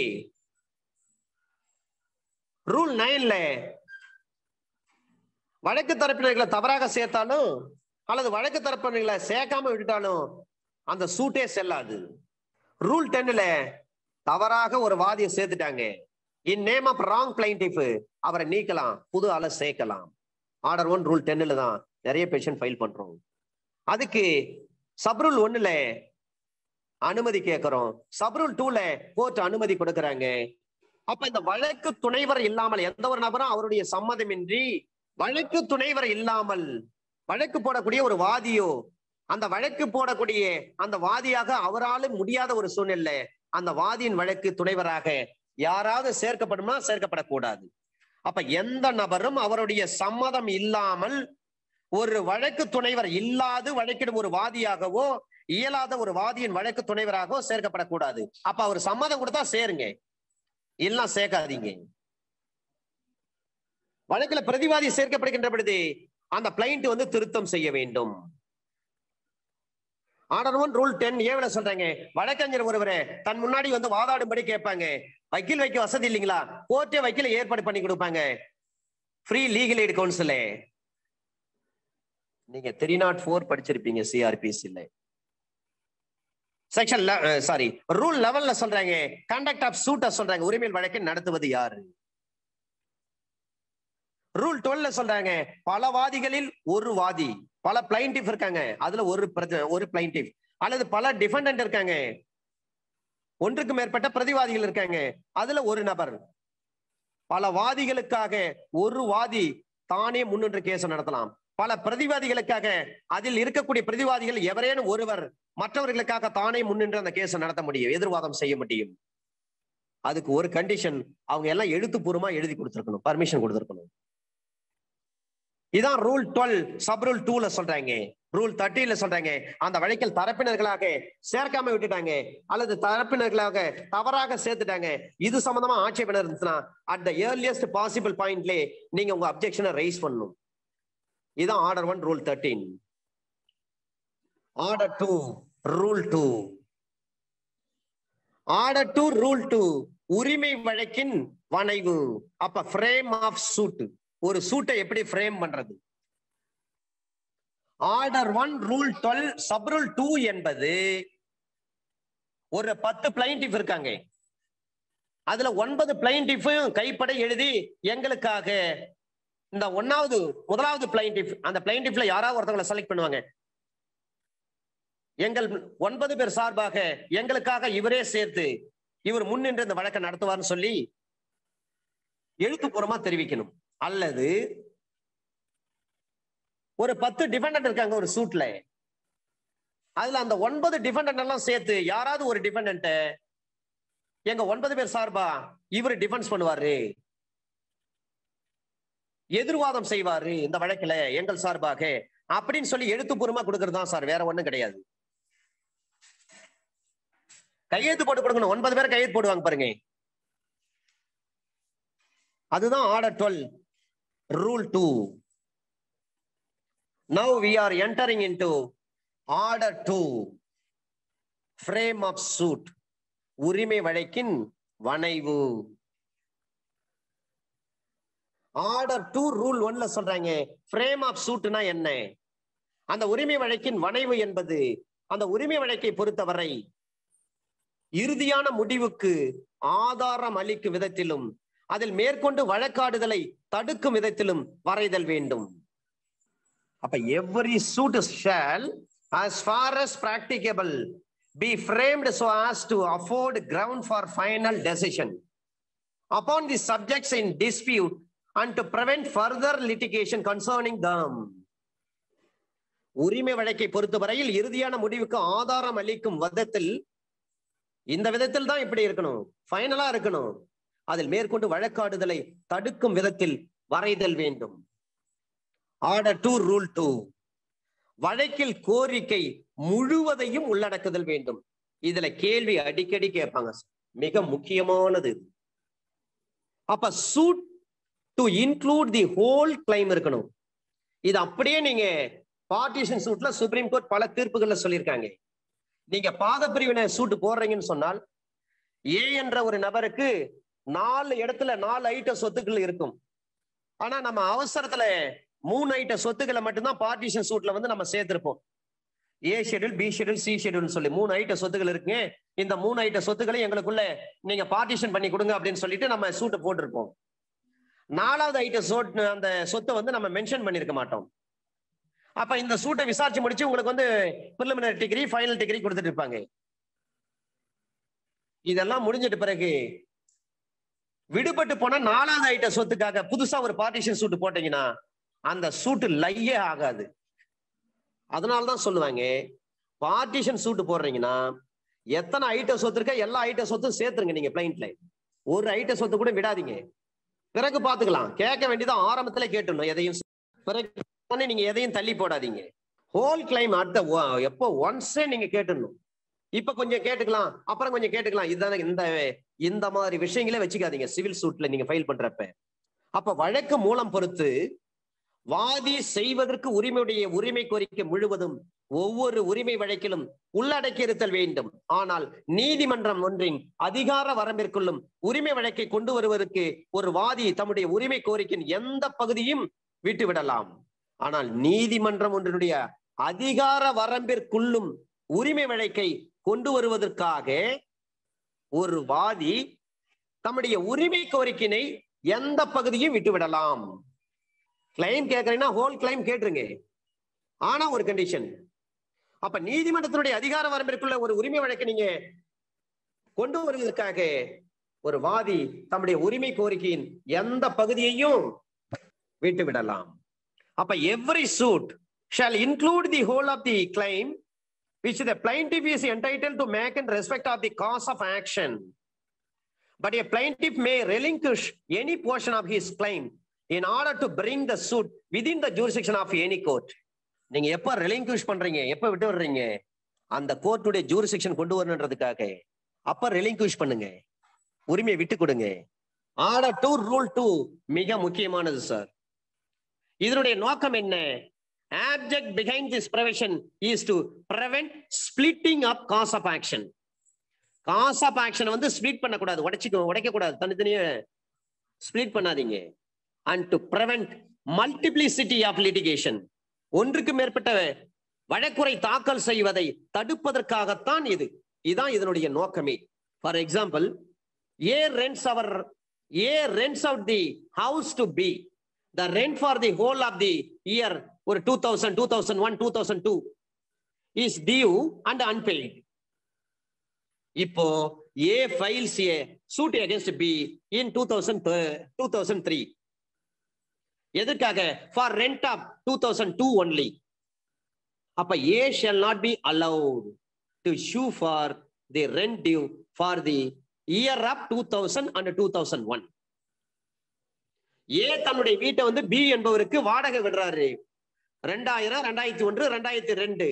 rule நைன்ல வழக்கு தரப்பினர்களை தவறாக சேர்த்தாலும் அல்லது வழக்கு தரப்பினர்களை சேர்க்காம விட்டுட்டாலும் அந்த சூட்டே செல்லாது ரூல் டென்னுல தவறாக ஒரு வாதியை சேர்த்துட்டாங்க in name of wrong plaintiff அவரை நீக்கலாம் புது ஆளை சேர்க்கலாம் ஆர்டர் ஒன் ரூல் டென்னுல தான் நிறைய பெஷன் ஃபைல் பண்றோம் அதுக்கு சப்ரூல் ஒன்னுல அனுமதி கேட்கிறோம் சப்ரூல் டூல கோர்ட் அனுமதி கொடுக்கறாங்க அப்ப இந்த வழக்கு துணைவர் இல்லாமல் எந்த ஒரு நபரும் அவருடைய சம்மதமின்றி வழக்கு துணைவர் இல்லாமல் வழக்கு போடக்கூடிய ஒரு வாதியோ அந்த வழக்கு போடக்கூடிய அந்த வாதியாக அவரால முடியாத ஒரு சூழ்நிலை அந்த வாதியின் வழக்கு துணைவராக யாராவது சேர்க்கப்படுமா சேர்க்கப்படக்கூடாது அப்ப எந்த நபரும் அவருடைய சம்மதம் இல்லாமல் ஒரு வழக்கு துணைவர் இல்லாது வழக்கிடும் ஒரு வாதியாகவோ இயலாத ஒரு வாதியின் வழக்கு துணைவராகவோ சேர்க்கப்படக்கூடாது அப்ப அவர் சம்மதம் கொடுத்தா சேருங்க இல்ல சேர்க்காதீங்க வழக்குல பிரதிவாதி சேர்க்கப்படுகின்ற பொழுது அந்த பிளைண்ட் வந்து திருத்தம் செய்ய வேண்டும் ஆர்டர் ஒன் ரூல் டென் ஏவில சொல்றாங்க வழக்கறிஞர் ஒருவரை தன் முன்னாடி வந்து வாதாடும்படி கேட்பாங்க வக்கீல் வைக்க வசதி இல்லைங்களா கோர்ட்டே வக்கீல ஏற்பாடு பண்ணி கொடுப்பாங்க ஃப்ரீ லீகல் எய்ட் கவுன்சில் நீங்க த்ரீ நாட் ஃபோர் படிச்சிருப்பீங்க சிஆர்பிஎஸ் இல்ல செக்ஷன் சாரி ரூல் லெவல்ல சொல்றாங்க கண்டக்ட் ஆஃப் சூட்ட சொல்றாங்க உரிமையில் வழக்கை நடத்துவது யாரு ரூல் டுவெல்ல சொல்றாங்க பல வாதிகளில் ஒரு வாதி பல பிளைண்டிஃப் இருக்காங்க அதுல ஒரு பிரச்ச- ஒரு பிளைண்டிஃப் அல்லது பல டிஃபெண்டன்ட் இருக்காங்க ஒன்றுக்கு மேற்பட்ட பிரதிவாதிகள் இருக்காங்க அதுல ஒரு நபர் பல வாதிகளுக்காக ஒரு வாதி தானே முன்னின்று கேஸ் நடத்தலாம் பல பிரதிவாதிகளுக்காக அதில் இருக்கக்கூடிய பிரதிவாதிகள் எவரேனும் ஒருவர் மற்றவர்களுக்காக தானே முன்னின்று அந்த கேஸை நடத்த முடியும் எதிர்வாதம் செய்ய முடியும் அதுக்கு ஒரு கண்டிஷன் அவங்க எல்லாம் எழுத்துப்பூர்வமா எழுதி கொடுத்திருக்கணும் பர்மிஷன் கொடுத்திருக்கணும் இதான் ரூல் டுவெல் சப் ரூல் டூல சொல்றாங்க ரூல் தேர்ட்டில சொல்றாங்க அந்த வழக்கில் தரப்பினர்களாக சேர்க்காம விட்டுட்டாங்க அல்லது தரப்பினர்களாக தவறாக சேர்த்துட்டாங்க இது சம்பந்தமா ஆட்சேபனை இருந்துச்சுன்னா அட் த ஏர்லியஸ்ட் பாசிபிள் பாயிண்ட்ல நீங்க உங்க அப்செக்ஷனை ரைஸ் பண்ணணும் இதான் order one rule thirteen order two rule two order two rule two உரிமை வழக்கின் வனைவு அப்ப ஃப்ரேம் ஆஃப் சூட் ஒரு சூட்டை எப்படி ஃப்ரேம் பண்றது order one rule twelve sub rule two என்பது ஒரு பத்து பிளைண்டிஃப் இருக்காங்க அதுல ஒன்பது பிளைண்டிஃபும் கைப்பட எழுதி எங்களுக்காக இந்த ஒன்னாவது முதலாவது பிளைண்டிஃப் அந்த பிளைண்டிஃப்ல யாராவது ஒருத்தவங்களை செலக்ட் பண்ணுவாங்க எங்கள் ஒன்பது பேர் சார்பாக எங்களுக்காக இவரே சேர்த்து இவர் முன்னின்று இந்த வழக்கை நடத்துவார்னு சொல்லி எழுத்துப்பூர்வமா தெரிவிக்கணும் அல்லது ஒரு பத்து டிஃபெண்டன்ட் இருக்காங்க ஒரு சூட்ல அதுல அந்த ஒன்பது டிஃபெண்டன்ட் எல்லாம் சேர்த்து யாராவது ஒரு டிஃபெண்டன்ட் எங்க ஒன்பது பேர் சார்பா இவர் டிஃபென்ஸ் பண்ணுவாரு எதிர்வாதம் செய்வாரு இந்த வழக்குல எங்கள் சார்பாக அப்படின்னு சொல்லி எழுத்துப்பூர்வமா கொடுக்கறது தான் சார் வேற ஒண்ணும் கிடையாது கையெழுத்து போட்டு கொடுக்கணும் ஒன்பது பேர் கையெழுத்து போடுவாங்க பாருங்க அதுதான் order twelve rule two now we are entering into order two frame of suit உரிமை வழக்கின் வனைவு ஆர்டர் டூ ரூல் ஒன்ல சொல்றாங்க ஃப்ரேம் ஆஃப் சூட்னா என்ன அந்த உரிமை வழக்கின் வனைவு என்பது அந்த உரிமை வழக்கை பொறுத்தவரை இறுதியான முடிவுக்கு ஆதாரம் அளிக்கும் விதத்திலும் அதில் மேற்கொண்டு வழக்காடுதலை தடுக்கும் விதத்திலும் வரைதல் வேண்டும் அப்ப every suit shall as far as practicable be framed so as to afford ground for final decision upon the subjects in dispute and to prevent further litigation concerning them உரிமை வழக்கை பொறுத்தவரையில் இறுதியான முடிவுக்கு ஆதாரம் அளிக்கும் விதத்தில் இந்த விதத்தில் தான் இப்படி இருக்கணும் ஃபைனலா இருக்கணும் அதில் மேற்கொண்டு வழக்காடுதலை தடுக்கும் விதத்தில் வரைதல் வேண்டும் ஆர்டர் டூ ரூல் டூ வழக்கில் கோரிக்கை முழுவதையும் உள்ளடக்குதல் வேண்டும் இதுல கேள்வி அடிக்கடி கேட்பாங்க மிக முக்கியமானது இது. அப்ப suit to include the whole claim இருக்கணும் இது அப்படியே நீங்க பார்ட்டிஷன் சூட்ல சுப்ரீம் கோர்ட் பல தீர்ப்புகள்ல சொல்லியிருக்காங்க நீங்க பாத பிரிவினை சூட்டு போடுறீங்கன்னு சொன்னால் ஏ என்ற ஒரு நபருக்கு நாலு இடத்துல நாலு ஐட்ட சொத்துக்கள் இருக்கும் ஆனா நம்ம அவசரத்துல மூணு ஐட்ட சொத்துக்களை மட்டும்தான் பார்ட்டிஷன் சூட்ல வந்து நம்ம சேர்த்திருப்போம் A schedule B schedule C schedule சொல்லி மூணு ஐட்ட சொத்துக்கள் இருக்குங்க இந்த மூணு ஐட்ட சொத்துக்களை எங்களுக்குள்ள நீங்க பார்ட்டிஷன் பண்ணி கொடுங்க அப்படின்னு சொல்லிட்டு நம்ம சூட்டை போட்டிருப்போம் நாலாவது ஐட்ட சோட் அந்த சொத்தை வந்து நம்ம மென்ஷன் பண்ணிருக்க மாட்டோம் அப்ப இந்த சூட்டை விசாரிச்சு முடிச்சு உங்களுக்கு வந்து ப்ரிலிமினரி டிகிரி ஃபைனல் டிகிரி கொடுத்துட்டு இருப்பாங்க இதெல்லாம் முடிஞ்சிட்ட பிறகு விடுபட்டு போன நாலாவது ஐட்ட சொத்துக்காக புதுசா ஒரு பார்ட்டிஷன் சூட்டு போட்டீங்கன்னா அந்த சூட்டு லையே ஆகாது அதனாலதான் சொல்லுவாங்க பார்ட்டிஷன் சூட்டு போடுறீங்கன்னா எத்தனை ஐட்ட சொத்து இருக்கா எல்லா ஐட்ட சொத்தும் சேர்த்துருங்க நீங்க பிளைண்ட்ல ஒரு ஐட்ட சொத்து கூட விடாதீங்க பிறகு பாத்துக்கலாம் கேட்க வேண்டியது ஆரம்பத்துல கேட்டுணும் எதையும் பிறகு உடனே நீங்க எதையும் தள்ளி போடாதீங்க ஹோல் கிளைம் அடுத்த ஒ- எப்போ ஒன்ஸே நீங்க கேட்டுடணும் இப்ப கொஞ்சம் கேட்டுக்கலாம் அப்புறம் கொஞ்சம் கேட்டுக்கலாம் இதுதானே இந்த இந்த மாதிரி விஷயங்களே வச்சுக்காதீங்க சிவில் சூட்ல நீங்க ஃபைல் பண்றப்ப அப்ப வழக்கு மூலம் பொறுத்து வாதி செய்வதற்கு உரிமையுடைய உரிமை கோரிக்கை முழுவதும் ஒவ்வொரு உரிமை வழக்கிலும் உள்ளடக்கி இருத்தல் வேண்டும் ஆனால் நீதிமன்றம் ஒன்றின் அதிகார வரம்பிற்குள்ளும் உரிமை வழக்கை கொண்டு வருவதற்கு ஒரு வாதி தம்முடைய உரிமை கோரிக்கையின் எந்த பகுதியும் விட்டுவிடலாம் ஆனால் நீதிமன்றம் ஒன்றினுடைய அதிகார வரம்பிற்குள்ளும் உரிமை வழக்கை கொண்டு வருவதற்காக ஒரு வாதி தம்முடைய உரிமை கோரிக்கையினை எந்த பகுதியும் விட்டுவிடலாம் கிளைம் கேட்கறீங்கன்னா ஹோல் கிளைம் கேட்டுருங்க ஆனா ஒரு கண்டிஷன் அப்ப நீதிமன்றத்தினுடைய அதிகார வரம்பிற்குள்ள ஒரு உரிமை வழக்கை நீங்க கொண்டு வருவதற்காக ஒரு வாதி தம்முடைய உரிமை கோரிக்கையின் எந்த பகுதியையும் விட்டு விடலாம் அப்ப every suit shall include the whole of the claim which the plaintiff is entitled to make in respect of the cause of action. But a plaintiff may relinquish any portion of his claim in order to bring the suit within the jurisdiction of any court. நீங்க எப்ப ரெலிங்க்விஷ் பண்றீங்க எப்ப விட்டு வர்றீங்க அந்த கோர்ட்டுடைய jurisdiction கொண்டு வரணுன்றதுக்காக அப்ப ரெலிங்க்விஷ் பண்ணுங்க உரிமையை விட்டு கொடுங்க ஆர்டர் டூ ரூல் டூ மிக முக்கியமானது சார் இதனுடைய நோக்கம் என்ன abject behind this provision is to prevent splitting up cause of action cause of action வந்து ஸ்ப்ளிட் பண்ணக்கூடாது உடைச்சிக்க உடைக்க கூடாது தனித்தனியே ஸ்ப்ளிட் பண்ணாதீங்க and to prevent multiplicity of litigation ஒன்றுக்கு மேற்பட்ட வழக்குரை தாக்கல் செய்வதை தடுப்பதற்காகத்தான் இது இதுதான் இதனுடைய நோக்கமே ஃபார் எக்ஸாம்பிள் ஏ ரென்ஸ் அவர் A rents out the house to B the rent for the whole of the year ஒரு two thousand two thousand one two thousand two is due and unpaid இப்போ A files a suit against B in two thousand two thousand three எதுக்காக for rent of two thousand two only அப்ப A shall not be allowed to sue for the rent due for the year of two thousand and two thousand one A தன்னுடைய வீட்டை வந்து B என்பவருக்கு வாடகை விடுறாரு ரெண்டாயிரம் ரெண்டாயிரத்தி ஒன்று ரெண்டாயிரத்தி ரெண்டு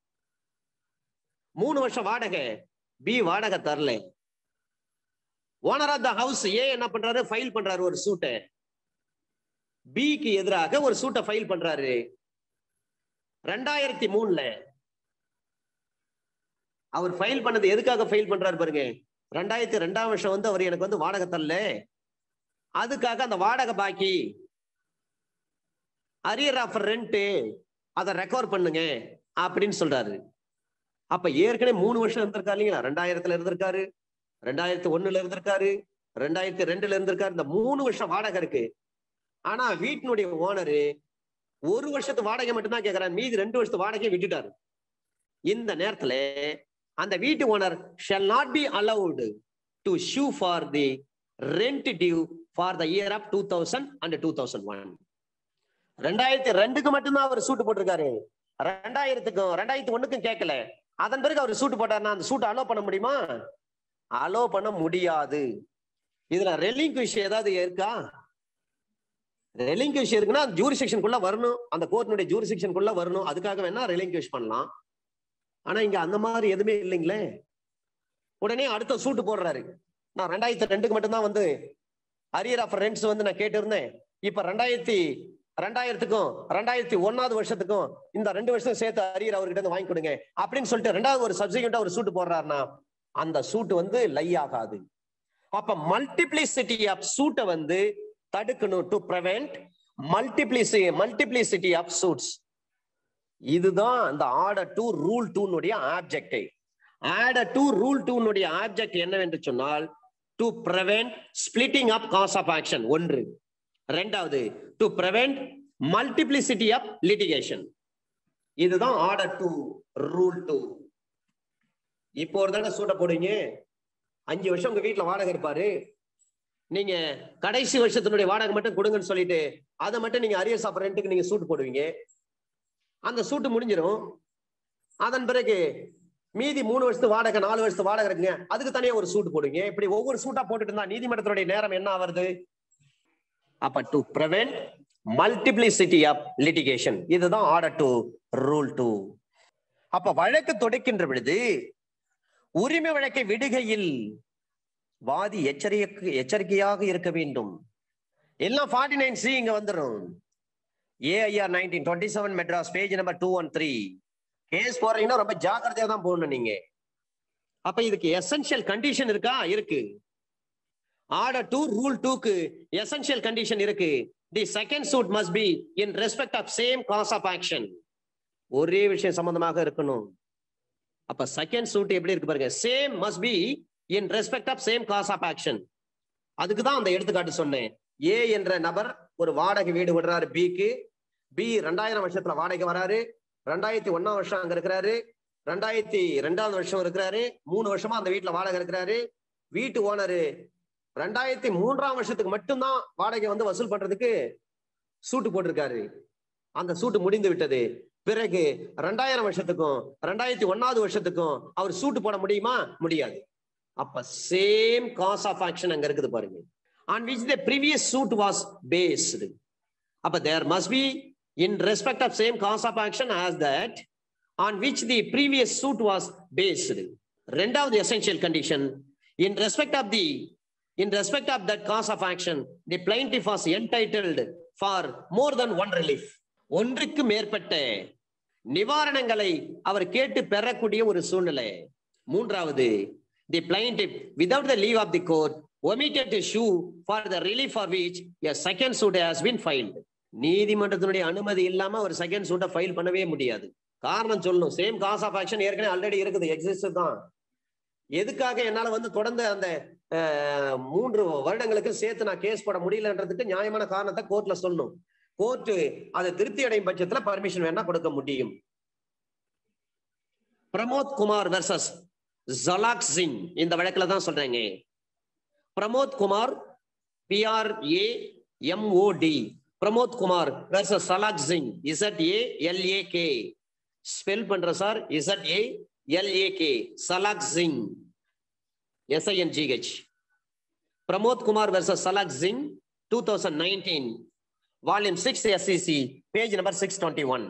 மூணு வருஷம் வாடகை பி வாடகை தரல owner of the house A என்ன பண்றாரு ஃபைல் பண்றாரு ஒரு சூட்டை பிக்கு எதிராக ஒரு சூட்டை ஃபைல் பண்றாரு ரெண்டாயிரத்தி மூணுல அவர் ஃபைல் பண்ணது எதுக்காக ஃபைல் பண்றாரு பாருங்க ரெண்டாயிரத்தி ரெண்டாம் வருஷம் வந்து அவர் எனக்கு வந்து வாடகை தரல அதுக்காக அந்த வாடகை பாக்கி அரியர் ஆஃப் ரெண்ட் அதை ரெக்கவர் பண்ணுங்க அப்படின்னு சொல்றாரு அப்ப ஏற்கனவே மூணு வருஷம் இருந்திருக்காரு இல்லைங்களா ரெண்டாயிரத்துல இருந்திருக்காரு ரெண்டாயிரத்தி ஒண்ணுல இருந்திருக்காரு ரெண்டாயிரத்தி ரெண்டுல இருந்திருக்காரு இந்த மூணு வருஷம் வாடகை இருக்கு ஆனா வீட்டினுடைய ஓனரு ஒரு வருஷத்து வாடகை மட்டும்தான் கேட்கிறாரு மீதி ரெண்டு வருஷத்து வாடகையை விட்டுட்டாரு இந்த நேரத்துல அந்த வீட்டு owner shall not be allowed to sue for the rent due for the year of two thousand and two thousand one ரெண்டாயிரத்தி ரெண்டுக்கு மட்டும்தான் அவர் சூட்டு போட்டிருக்காரு ரெண்டாயிரத்துக்கும் ரெண்டாயிரத்தி ஒண்ணுக்கும் கேட்கல அதன் பிறகு அவர் சூட்டு போட்டாருன்னா அந்த சூட்டை அலோ பண்ண முடியுமா அலோ பண்ண முடியாது இதுல ரெலிங்க்விஷ் ஏதாவது இருக்கா ரெலிங்க்விஷ் இருக்குன்னா ஜூரிசெக்ஷனுக்குள்ள வரணும் அந்த கோர்ட்டினுடைய ஜூரிசெக்ஷனுக்குள்ள வரணும் அதுக்காக வேணா ரெலிங்க்விஷ் பண்ணலாம் ஆனா இங்க அந்த மாதிரி எதுவுமே இல்லைங்களே உடனே அடுத்த சூட்டு போடுறாரு நான் ரெண்டாயிரத்தி ரெண்டுக்கு மட்டும்தான் வந்து அரியர் ஆஃப் ரெண்ட்ஸ் வந்து நான் கேட்டிருந்தேன் இப்ப ரெண்டாயிரத்தி ரெண்டாயிரத்துக்கும் ரெண்டாயிரத்தி ஒன்னாவது வருஷத்துக்கும் இந்த ரெண்டு வருஷம் சேர்த்து அரியர் அவர்கிட்ட இருந்து வாங்கி கொடுங்க அப்படின்னு சொல்லிட்டு ரெண்டாவது ஒரு சப்சிக்வெண்டா ஒரு சூட்டு போடுறாருன்னா அந்த சூட்டு வந்து லை ஆகாது அப்ப மல்டிப்ளிசிட்டி ஆஃப் சூட்டை வந்து தடுக்கணும் டு ப்ரிவென்ட் மல்டிப்ளிசி மல்டிப்ளிசிட்டி ஆஃப் சூட்ஸ் இதுதான் இந்த ஆர்டர் டூ ரூல் டூனுடைய ஆப்ஜெக்டை ஆர்டர் டூ ரூல் டூனுடைய ஆப்ஜெக்ட் என்னவென்று சொன்னால் to prevent splitting of cause of action ஒன்று ரெண்டாவது to prevent multiplicity of litigation இதுதான் ஆர்டர் டூ ரூல் டூ இப்போ ஒரு தடவை சூட்ட போடுவீங்க அஞ்சு வருஷம் உங்க வீட்டுல வாடகை இருப்பாரு நீங்க கடைசி வருஷத்தினுடைய வாடகை மட்டும் கொடுங்கன்னு சொல்லிட்டு அதை மட்டும் நீங்க அரியர் சாப்பிட்ற ரெண்டுக்கு நீங்க சூட்டு போடுவீங்க அந்த சூட்டு முடிஞ்சிடும் அதன் பிறகு மீதி மூணு வருஷத்து வாடகை நாலு வருஷத்து வாடகை இருக்குங்க அதுக்கு தனியா ஒரு சூட்டு போடுவீங்க இப்படி ஒவ்வொரு சூட்டா போட்டுட்டு இருந்தா நீதிமன்றத்தினுடைய நேரம் என்ன ஆகுது அப்ப to prevent multiplicity of litigation இதுதான் ஆர்டர் டு ரூல் டூ அப்ப வழக்கு தொடுக்கின்ற பொழுது உரிமை வழக்கை விடுகையில் வாதி எச்சரிக்கை எச்சரிக்கையாக இருக்க வேண்டும் எல்லாம் ஃபார்ட்டி நைன் சி இங்க வந்துடும் AIR nineteen twenty seven Madras page number two one three case போறீங்கன்னா ரொம்ப ஜாக்கிரதையா தான் போகணும் நீங்க அப்ப இதுக்கு எசென்ஷியல் கண்டிஷன் இருக்கா இருக்கு ஆர்டர் டூ ரூல் டூக்கு எசென்ஷியல் கண்டிஷன் இருக்கு the second suit must be in respect of same cause of action ஒரே விஷயம் சம்பந்தமாக இருக்கணும் அப்ப செகண்ட் சூட் எப்படி இருக்கு பாருங்க same must be in respect of same cause of action அதுக்கு தான் அந்த எடுத்துக்காட்டு சொன்னேன் ஏ என்ற நபர் ஒரு வாடகை வீடு விடுறாரு பிக்கு பி ரெண்டாயிரம் வருஷத்துல வாடகை வராரு ரெண்டாயிரத்தி ஒன்னாம் வருஷம் அங்க இருக்கிறாரு ரெண்டாயிரத்தி ரெண்டாவது வருஷம் இருக்கிறாரு மூணு வருஷமா அந்த வீட்டுல வாடகை இருக்கிறாரு வீட்டு ஓனரு ரெண்டாயிரத்தி மூன்றாம் வருஷத்துக்கு மட்டும்தான் வாடகை வந்து வசூல் பண்றதுக்கு சூட்டு போட்டிருக்காரு அந்த சூட்டு முடிந்து விட்டது பிறகு ரெண்டாயிரம் வருஷத்துக்கும் ரெண்டாயிரத்தி ஒன்னாவது வருஷத்துக்கும் அவர் சூட்டு போட முடியுமா முடியாது அப்ப சேம் காஸ் ஆஃப் ஆக்ஷன் அங்க இருக்குது பாருங்க on which the previous suit was based அப்ப there must be in respect of same cause of action as that on which the previous suit was based ரெண்டாவது essential condition in respect of the in respect of that cause of action, the plaintiff was entitled for more than one relief. ஒன்றுக்கு மேற்பட்ட நிவாரணங்களை அவர் கேட்டு பெறக்கூடிய ஒரு சூழ்நிலை மூன்றாவது தி plaintiff without the leave of the court omitted to sue for the relief for which a second suit has been filed நீதிமன்றத்தினுடைய அனுமதி இல்லாம ஒரு செகண்ட் சூட்டை ஃபைல் பண்ணவே முடியாது காரணம் சொல்லணும் சேம் காஸ் ஆஃப் ஆக்ஷன் ஏற்கனவே ஆல்ரெடி இருக்குது எக்ஸிஸ்ட் தான் எதுக்காக என்னால வந்து தொடர்ந்து அந்த அஹ், மூன்று வருடங்களுக்கு சேர்த்து நான் கேஸ் போட முடியலன்றதுக்கு நியாயமான காரணத்தை கோர்ட்ல சொல்லணும் கோர்ட் அதை திருப்தி அடையும் பட்சத்துல பர்மிஷன் வேணா கொடுக்க முடியும் பிரமோத் குமார் வெர்சஸ் ஜலாக் சிங் இந்த வழக்குல தான் சொல்றேங்க Pramod Kumar P R A M O D Pramod Kumar versus Zalak Singh Z A L A K spell பண்ற sir Z A L A K Zalak Singh S I N G H Pramod Kumar versus Zalak Singh two thousand nineteen volume six SCC page number six twenty one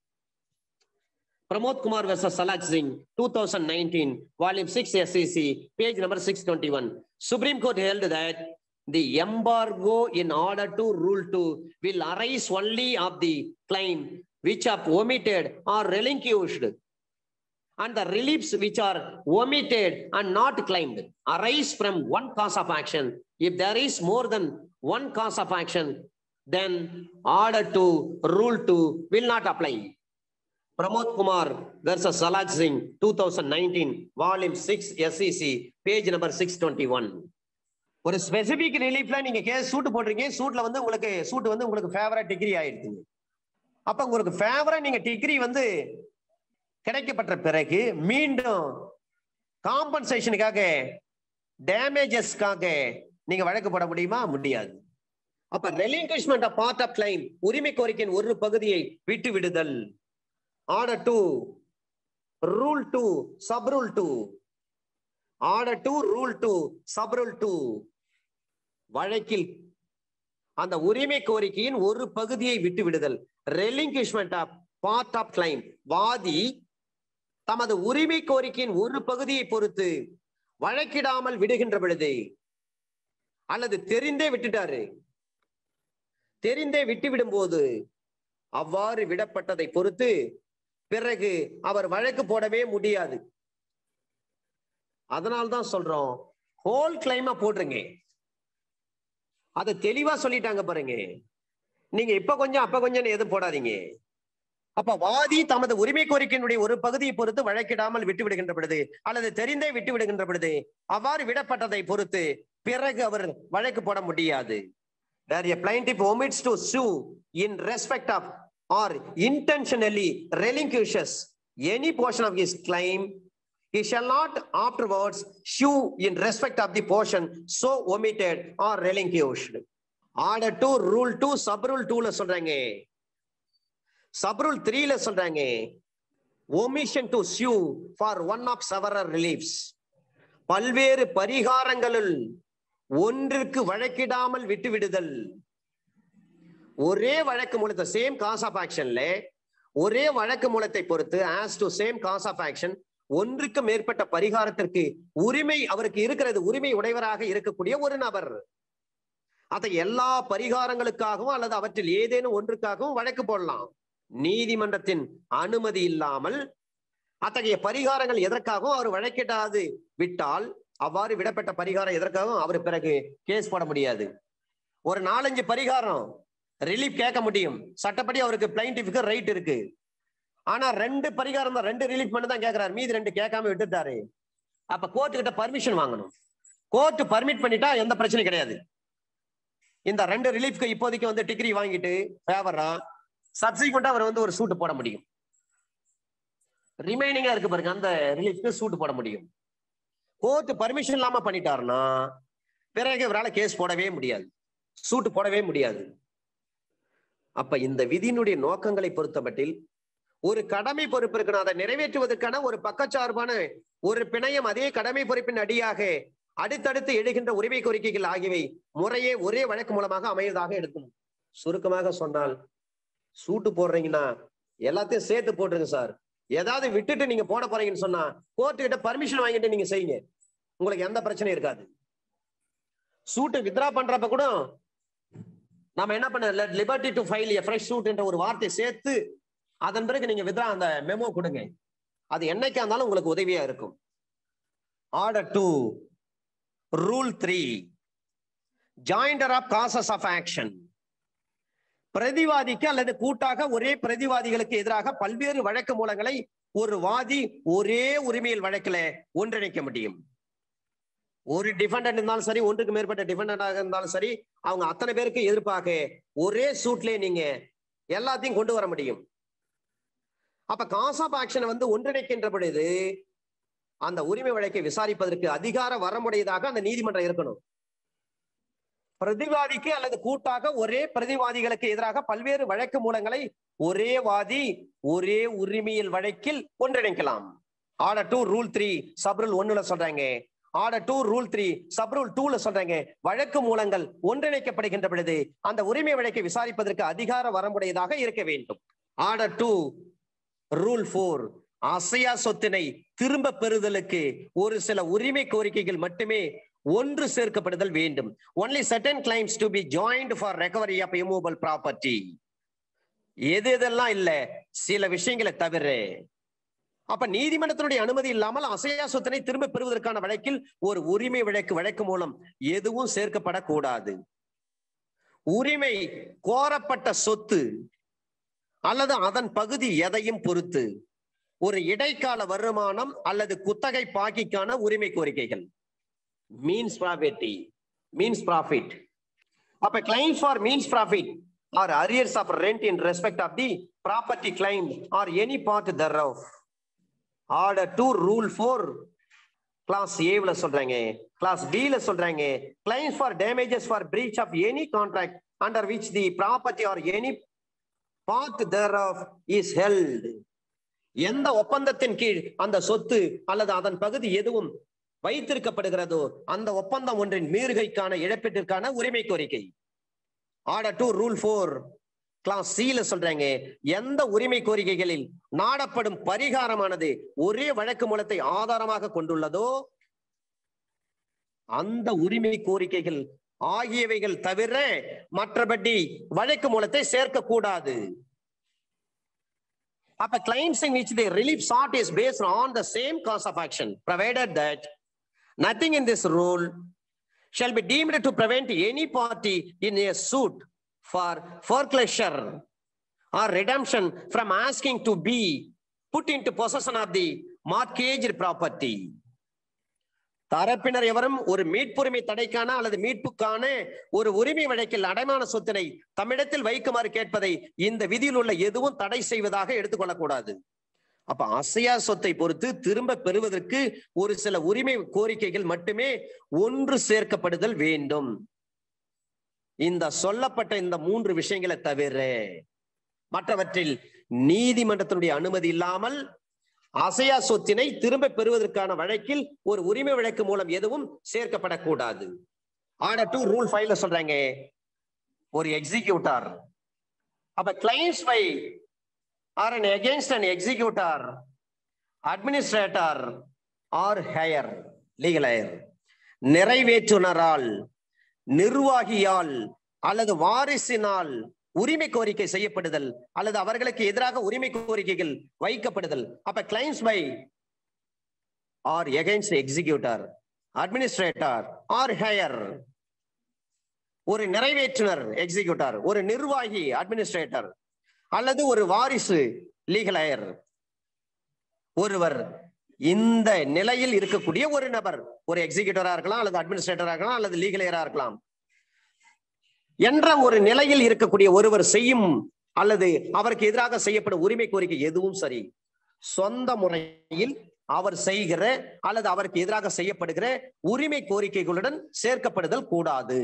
Pramod Kumar versus Zalak Singh two thousand nineteen volume six SCC page number six twenty one supreme court held that the embargo in order to rule 2 will arise only of the claim which are omitted or relinquished and the reliefs which are omitted and not claimed arise from one cause of action if there is more than one cause of action then order to rule 2 will not apply Pramod Kumar versus Salaj Singh 2019 volume 6 SEC page number 621 ஒரு specific ரிலீஃப்ல நீங்க case suit போடுறீங்க சூட்ல வந்து உங்களுக்கு suit வந்து உங்களுக்கு ஃபேவரா degree ஆயிடுச்சுங்க அப்ப உங்களுக்கு ஃபேவரா நீங்க டிகிரி வந்து கிடைக்கப்பட்ட பிறகு மீண்டும் காம்பன்சேஷனுக்காக டேமேஜஸ்க்காக நீங்க வழக்கு போட முடியுமா முடியாது அப்ப relinquishment of part of claim உரிமை கோரிக்கையின் ஒரு பகுதியை விட்டு விடுதல் order two rule two sub rule two order two rule two sub rule two வழக்கில் அந்த உரிமை கோரிக்கையின் ஒரு பகுதியை விட்டு விடுதல் relinquishment of part of claim வாதி தமது உரிமை கோரிக்கையின் ஒரு பகுதியை பொறுத்து வழக்கிடாமல் விடுகின்ற பொழுது அல்லது தெரிந்தே விட்டுட்டாரு தெரிந்தே விட்டு விடும்போது அவ்வாறு விடப்பட்டதை பொறுத்து பிறகு அவர் வழக்கு போடவே முடியாது அதனால்தான் சொல்றோம் ஹோல் கிளைமா போட்டுருங்க அதை தெளிவா சொல்லிட்டாங்க பாருங்க நீங்க இப்ப கொஞ்சம் அப்ப கொஞ்சம் எதுவும் போடாதீங்க அப்ப வாதி தமது உரிமை கோரிக்கையினுடைய ஒரு பகுதியை பொறுத்து வழக்கிடாமல் விட்டு விடுகின்ற பொழுது அல்லது தெரிந்தே விட்டு விடுகின்ற பொழுது அவ்வாறு விடப்பட்டதை பொறுத்து பிறகு அவர் வழக்கு போட முடியாது Where a plaintiff omits to sue in respect of or intentionally relinquishes any portion of his claim, he shall not afterwards sue in respect of the portion so omitted or relinquished. Order 2, rule 2, sub rule 2 ல சொல்றாங்க sub rule 3 ல சொல்றாங்க omission to sue for one of several reliefs பல்வேறு பரிகாரங்களுள் ஒன்றிற்கு வழக்கிடாமல் விட்டு விடுதல் ஒரே வழக்கு மூலத்தை சேம் காஸ் ஆஃப் ஆக்ஷன்ல ஒரே வழக்கு மூலத்தை பொறுத்து as to same cause of action ஒன்றுக்கு மேற்பட்ட பரிகாரத்திற்கு உரிமை அவருக்கு இருக்கிறது உரிமை உடையவராக இருக்கக்கூடிய ஒரு நபர் அதை எல்லா பரிகாரங்களுக்காகவும் அல்லது அவற்றில் ஏதேனும் ஒன்றுக்காகவும் வழக்கு போடலாம் நீதிமன்றத்தின் அனுமதி இல்லாமல் அத்தகைய பரிகாரங்கள் எதற்காகவும் அவர் வழக்கிடாது விட்டால் அவ்வாறு விடப்பட்ட பரிகாரம் எதற்காகவும் அவர் பிறகு கேஸ் போட முடியாது ஒரு நாலஞ்சு பரிகாரம் ரிலீஃப் கேட்க முடியும் சட்டப்படி அவருக்கு பிளைண்டிஃபுக்கு ரைட் இருக்கு ஆனா ரெண்டு பரிகாரம் தான் ரெண்டு ரிலீஃப் மட்டும் தான் கேட்கிறாரு மீதி ரெண்டு கேட்காம விட்டுட்டாரு அப்ப கோர்ட்டு கிட்ட பர்மிஷன் வாங்கணும் கோர்ட் பர்மிட் பண்ணிட்டா எந்த பிரச்சனையும் கிடையாது இந்த ரெண்டு ரிலீஃப்க்கு இப்போதைக்கு வந்து டிகிரி வாங்கிட்டு ஃபேவரா சப்சிக்வெண்டா அவர் வந்து ஒரு சூட்டு போட முடியும் ரிமைனிங்கா இருக்கு பாருங்க அந்த ரிலீஃப்க்கு சூட்டு போட முடியும் கோர்ட் பர்மிஷன் இல்லாம பண்ணிட்டாருன்னா பிறகு இவரால் கேஸ் போடவே முடியாது சூட்டு போடவே முடியாது அப்ப இந்த விதியினுடைய நோக்கங்களை பொறுத்தமட்டில் ஒரு கடமை பொறுப்பு இருக்கணும் அதை நிறைவேற்றுவதற்கான ஒரு பக்கச்சார்பான ஒரு பிணையம் அதே கடமை பொறுப்பின் அடியாக அடுத்தடுத்து எழுகின்ற உரிமை கோரிக்கைகள் ஆகியவை முறையே ஒரே வழக்கு மூலமாக அமைவதாக எடுக்கணும் சுருக்கமாக சொன்னால் சூட்டு போடுறீங்கன்னா எல்லாத்தையும் சேர்த்து போட்டுருங்க சார் ஏதாவது விட்டுட்டு நீங்க போட போறீங்கன்னு சொன்னா கோர்ட்டு கிட்ட பர்மிஷன் வாங்கிட்டு நீங்க செய்யுங்க உங்களுக்கு எந்த பிரச்சனையும் இருக்காது சூட்டு வித்ரா பண்றப்ப கூட நாம என்ன பண்ண liberty to file a fresh suit என்ற ஒரு வார்த்தை சேர்த்து அதன் பிறகு நீங்க வித்ரா அந்த மெமோ கொடுங்க அது என்னைக்கா இருந்தாலும் உங்களுக்கு உதவியா இருக்கும் order two rule three joinder of causes of action பிரதிவாதிக்கு அல்லது கூட்டாக ஒரே பிரதிவாதிகளுக்கு எதிராக பல்வேறு வழக்கு மூலங்களை ஒரு வாதி ஒரே உரிமையில் வழக்கில் ஒன்றிணைக்க முடியும் ஒரு டிஃபெண்டன்ட் இருந்தாலும் சரி ஒன்றுக்கு மேற்பட்ட டிஃபெண்டன்டாக இருந்தாலும் சரி அவங்க அத்தனை பேருக்கு எதிர்ப்பாக ஒரே சூட்லயே நீங்க எல்லாத்தையும் கொண்டு வர முடியும் அப்ப காஸ் ஆஃப் ஆக்ஷனை வந்து ஒன்றிணைக்கின்ற பொழுது அந்த உரிமை வழக்கை விசாரிப்பதற்கு அதிகார வரமுடையதாக அந்த நீதிமன்றம் இருக்கணும் பிரதிவாதிக்கு அல்லது கூட்டாக ஒரே பிரதிவாதிகளுக்கு எதிராக பல்வேறு வழக்கு மூலங்களை ஒரே வாதி ஒரே உரிமையில் வழக்கில் ஒன்றிணைக்கலாம் order two rule three sub rule ஒன்னுல சொல்றாங்க order two rule three sub rule டூல சொல்றாங்க வழக்கு மூலங்கள் ஒன்றிணைக்கப்படுகின்ற பொழுது அந்த உரிமை வழக்கை விசாரிப்பதற்கு அதிகார வரம்புடையதாக இருக்க வேண்டும் ஆர்டர் டூ ரூல் ஃபோர் அசையா சொத்தினை திரும்ப பெறுதலுக்கு ஒரு சில உரிமை கோரிக்கைகள் மட்டுமே ஒன்று சேர்க்கப்படுதல் வேண்டும் only certain claims to be joined for recovery of immovable property எது எதெல்லாம் இல்ல சில விஷயங்களை தவிர அப்ப நீதிமன்றத்தினுடைய அனுமதி இல்லாமல் அசையா சொத்தினை திரும்ப பெறுவதற்கான வழக்கில் ஒரு உரிமை வழக்கு வழக்கு மூலம் எதுவும் சேர்க்கப்படக்கூடாது உரிமை கோரப்பட்ட சொத்து அல்லது அதன் பகுதி எதையும் பொறுத்து ஒரு இடைக்கால வருமானம் அல்லது குத்தகை பாக்கிக்கான உரிமை கோரிக்கைகள் மீன்ஸ் ப்ராபர்ட்டி மீன்ஸ் ப்ராஃபிட் அப்ப claim for mesne profit or arrears of rent in respect of the property claim or any part thereof order two rule four clause ஏவில் சொல்றாங்க கிளாஸ் ல சொல்றாங்க claims for damages for breach of any contract under which the property or any part thereof is held எந்த ஒப்பந்தத்தின் கீழ் அந்த சொத்து அல்லது அதன் பகுதி எதுவும் வைத்திருக்கப்படுகிறதோ அந்த ஒப்பந்தம் ஒன்றின் மீறுகைக்கான இழப்பீட்டிற்கான உரிமை கோரிக்கை order two rule four clause சில சொல்றாங்க எந்த உரிமை கோரிக்கைகளில் நாடப்படும் பரிகாரமானது ஒரே வழக்கு மூலத்தை ஆதாரமாக கொண்டுள்ளதோ அந்த உரிமை கோரிக்கைகள் ஆகியவைகள் தவிர மற்றபடி வழக்கு மூலத்தை சேர்க்க கூடாது அப்ப claims in which the relief sought is based on the same cause of action provided that nothing in this rule shall be deemed to prevent any party in a suit for foreclosure or redemption from asking to be put into possession of the mortgaged property தரப்பினர் எவரும் ஒரு மீட்புரிமை தடைக்கான அல்லது மீட்புக்கான ஒரு உரிமை வழக்கில் அடைமான சொத்தினை தம்மிடத்தில் வைக்குமாறு கேட்பதை இந்த விதியில் உள்ள எதுவும் தடை செய்வதாக எடுத்துக்கொள்ளக்கூடாது அப்ப அசையா சொத்தை பொறுத்து திரும்ப பெறுவதற்கு ஒரு சில உரிமை கோரிக்கைகள் மட்டுமே ஒன்று சேர்க்கப்படுதல் வேண்டும் இந்த சொல்லப்பட்ட இந்த மூன்று விஷயங்களை தவிர மற்றவற்றில் நீதிமன்றத்தினுடைய அனுமதி இல்லாமல் அசையா சொத்தினை திரும்ப பெறுவதற்கான வழக்கில் ஒரு உரிமை வழக்கு மூலம் எதுவும் சேர்க்கப்படக்கூடாது ஆர்டர் டூ ரூல் ஃபைவ்ல சொல்றாங்க ஒரு எக்ஸிக்யூட்டார் அப்ப claims by or an against an executor administrator or heir legal heir நிறைவேற்றுனரால் நிர்வாகியால் அல்லது வாரிசினால் உரிமை கோரிக்கை செய்யப்படுதல் அல்லது அவர்களுக்கு எதிராக உரிமை கோரிக்கைகள் வைக்கப்படுதல் அப்ப claims by or against executor administrator or heir ஒரு நிறைவேற்றுனர் எக்ஸிக்யூட்டர் ஒரு நிர்வாகி அட்மினிஸ்ட்ரேட்டர் அல்லது ஒரு வாரிசு லீகல் ஹையர் ஒருவர் இந்த நிலையில் இருக்கக்கூடிய ஒரு நபர் ஒரு எக்ஸிக்யூட்டரா இருக்கலாம் அல்லது அட்மினிஸ்ட்ரேட்டரா இருக்கலாம் அல்லது லீகல் ஹையரா இருக்கலாம் என்ற ஒரு நிலையில் இருக்கக்கூடிய ஒருவர் செய்யும் அல்லது அவருக்கு எதிராக செய்யப்படும் உரிமை கோரிக்கை எதுவும் சரி சொந்த முறையில் அவர் செய்கிற அல்லது அவருக்கு எதிராக செய்யப்படுகிற உரிமை கோரிக்கைகளுடன் சேர்க்கப்படுதல் கூடாது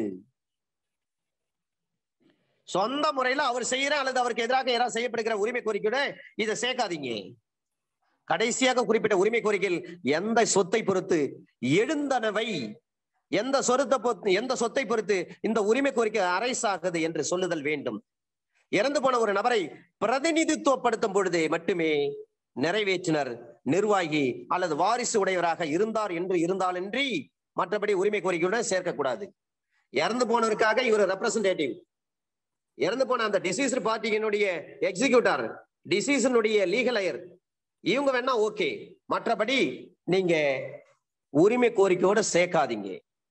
சொந்த முறையில அவர் செய்யற அல்லது அவருக்கு எதிராக யாராவது செய்யப்படுகிற உரிமை கோரிக்கையோட இதை சேர்க்காதீங்க கடைசியாக குறிப்பிட்ட உரிமை கோரிக்கையில் எந்த சொத்தை பொறுத்து எழுந்தனவை எந்த சொருத்தை பொறுத்து எந்த சொத்தை பொறுத்து இந்த உரிமை கோரிக்கை அரைஸ் ஆகுது என்று சொல்லுதல் வேண்டும் இறந்து போன ஒரு நபரை பிரதிநிதித்துவப்படுத்தும் பொழுது மட்டுமே நிறைவேற்றினர் நிர்வாகி அல்லது வாரிசு உடையவராக இருந்தார் என்று இருந்தாலின்றி மற்றபடி உரிமை கோரிக்கையுடன் சேர்க்கக்கூடாது இறந்து போனவருக்காக இவர் ரெப்ரசன்டேட்டிவ் இறந்து போன அந்த டிசீஸ்டு பார்ட்டியினுடைய எக்ஸிக்யூட்டர் டிசீஸினுடைய லீகல் அயர் இவங்க வேணா ஓகே மற்றபடி நீங்க உரிமை கோரிக்கையோட சேர்க்காதீங்க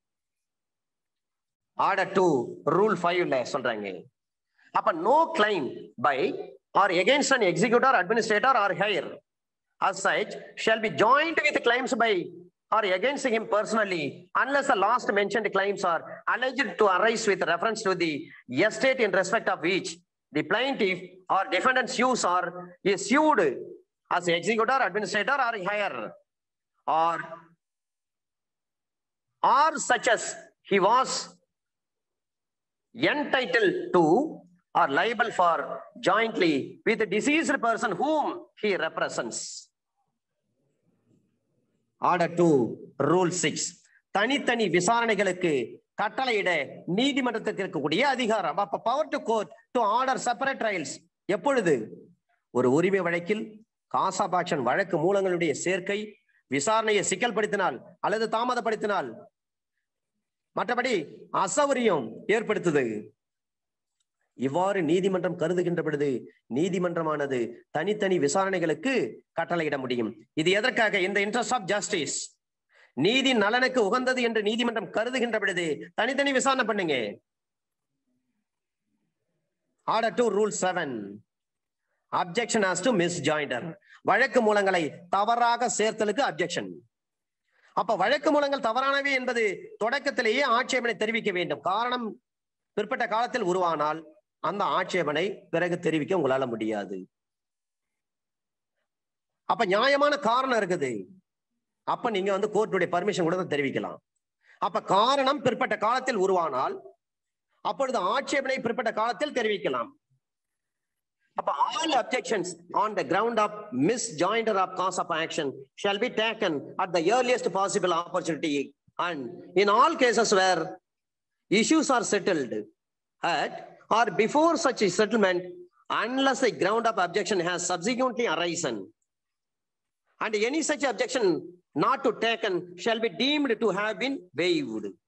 ஆர்டர் டூ ரூல் ஃபைவ்ல சொல்றாங்க அப்ப no claim by or against an executor administrator or heir as such shall be joined with claims by or against him personally unless the last mentioned claims are alleged to arise with reference to the estate in respect of which the plaintiff or defendant sues or is sued as executor, administrator or higher or or such as he was entitled to or liable for jointly with the deceased person whom he represents. Order 2, Rule 6. தனித்தனி விசாரணைகளுக்கு கட்டளையிட நீதிமன்றத்திற்கு இருக்கக்கூடிய அதிகாரம் அப்ப power to court to order separate trials எப்பொழுது ஒரு உரிமை வழக்கில் காசாபாக்ஷன் வழக்கு மூலங்களுடைய சேர்க்கை விசாரணையை சிக்கல்படுத்தினால் அல்லது தாமதப்படுத்தினால் மற்றபடி அசௌகரியம் ஏற்படுத்துது இவ்வாறு நீதிமன்றம் கருதுகின்ற பொழுது நீதிமன்றமானது தனித்தனி விசாரணைகளுக்கு கட்டளையிட முடியும் இது எதற்காக இந்த இன்ட்ரெஸ்ட் ஆஃப் ஜஸ்டிஸ் நீதி நலனுக்கு உகந்தது என்று நீதிமன்றம் கருதுகின்ற பொழுது தனித்தனி விசாரணை பண்ணுங்க order two rule seven objection as to miss misjoinder வழக்கு மூலங்களை தவறாக சேர்த்தலுக்கு அப்ஜெக்ஷன் அப்ப வழக்கு மூலங்கள் தவறானவை என்பது தொடக்கத்திலேயே ஆட்சேபனை தெரிவிக்க வேண்டும் காரணம் பிற்பட்ட காலத்தில் உருவானால் அந்த ஆட்சேபனை பிறகு தெரிவிக்க உங்களால முடியாது அப்ப நியாயமான காரணம் இருக்குது அப்ப நீங்க வந்து கோர்ட்டுடைய பர்மிஷன் கூட தெரிவிக்கலாம் அப்ப காரணம் பிற்பட்ட காலத்தில் உருவானால் அப்பொழுது ஆட்சேபனை பிற்பட்ட காலத்தில் தெரிவிக்கலாம் அப்ப all objections on the ground of misjoinder of cause of action shall be taken at the earliest possible opportunity and in all cases where issues are settled at or before such a settlement unless a ground of objection has subsequently arisen and any such objection not to taken shall be deemed to have been waived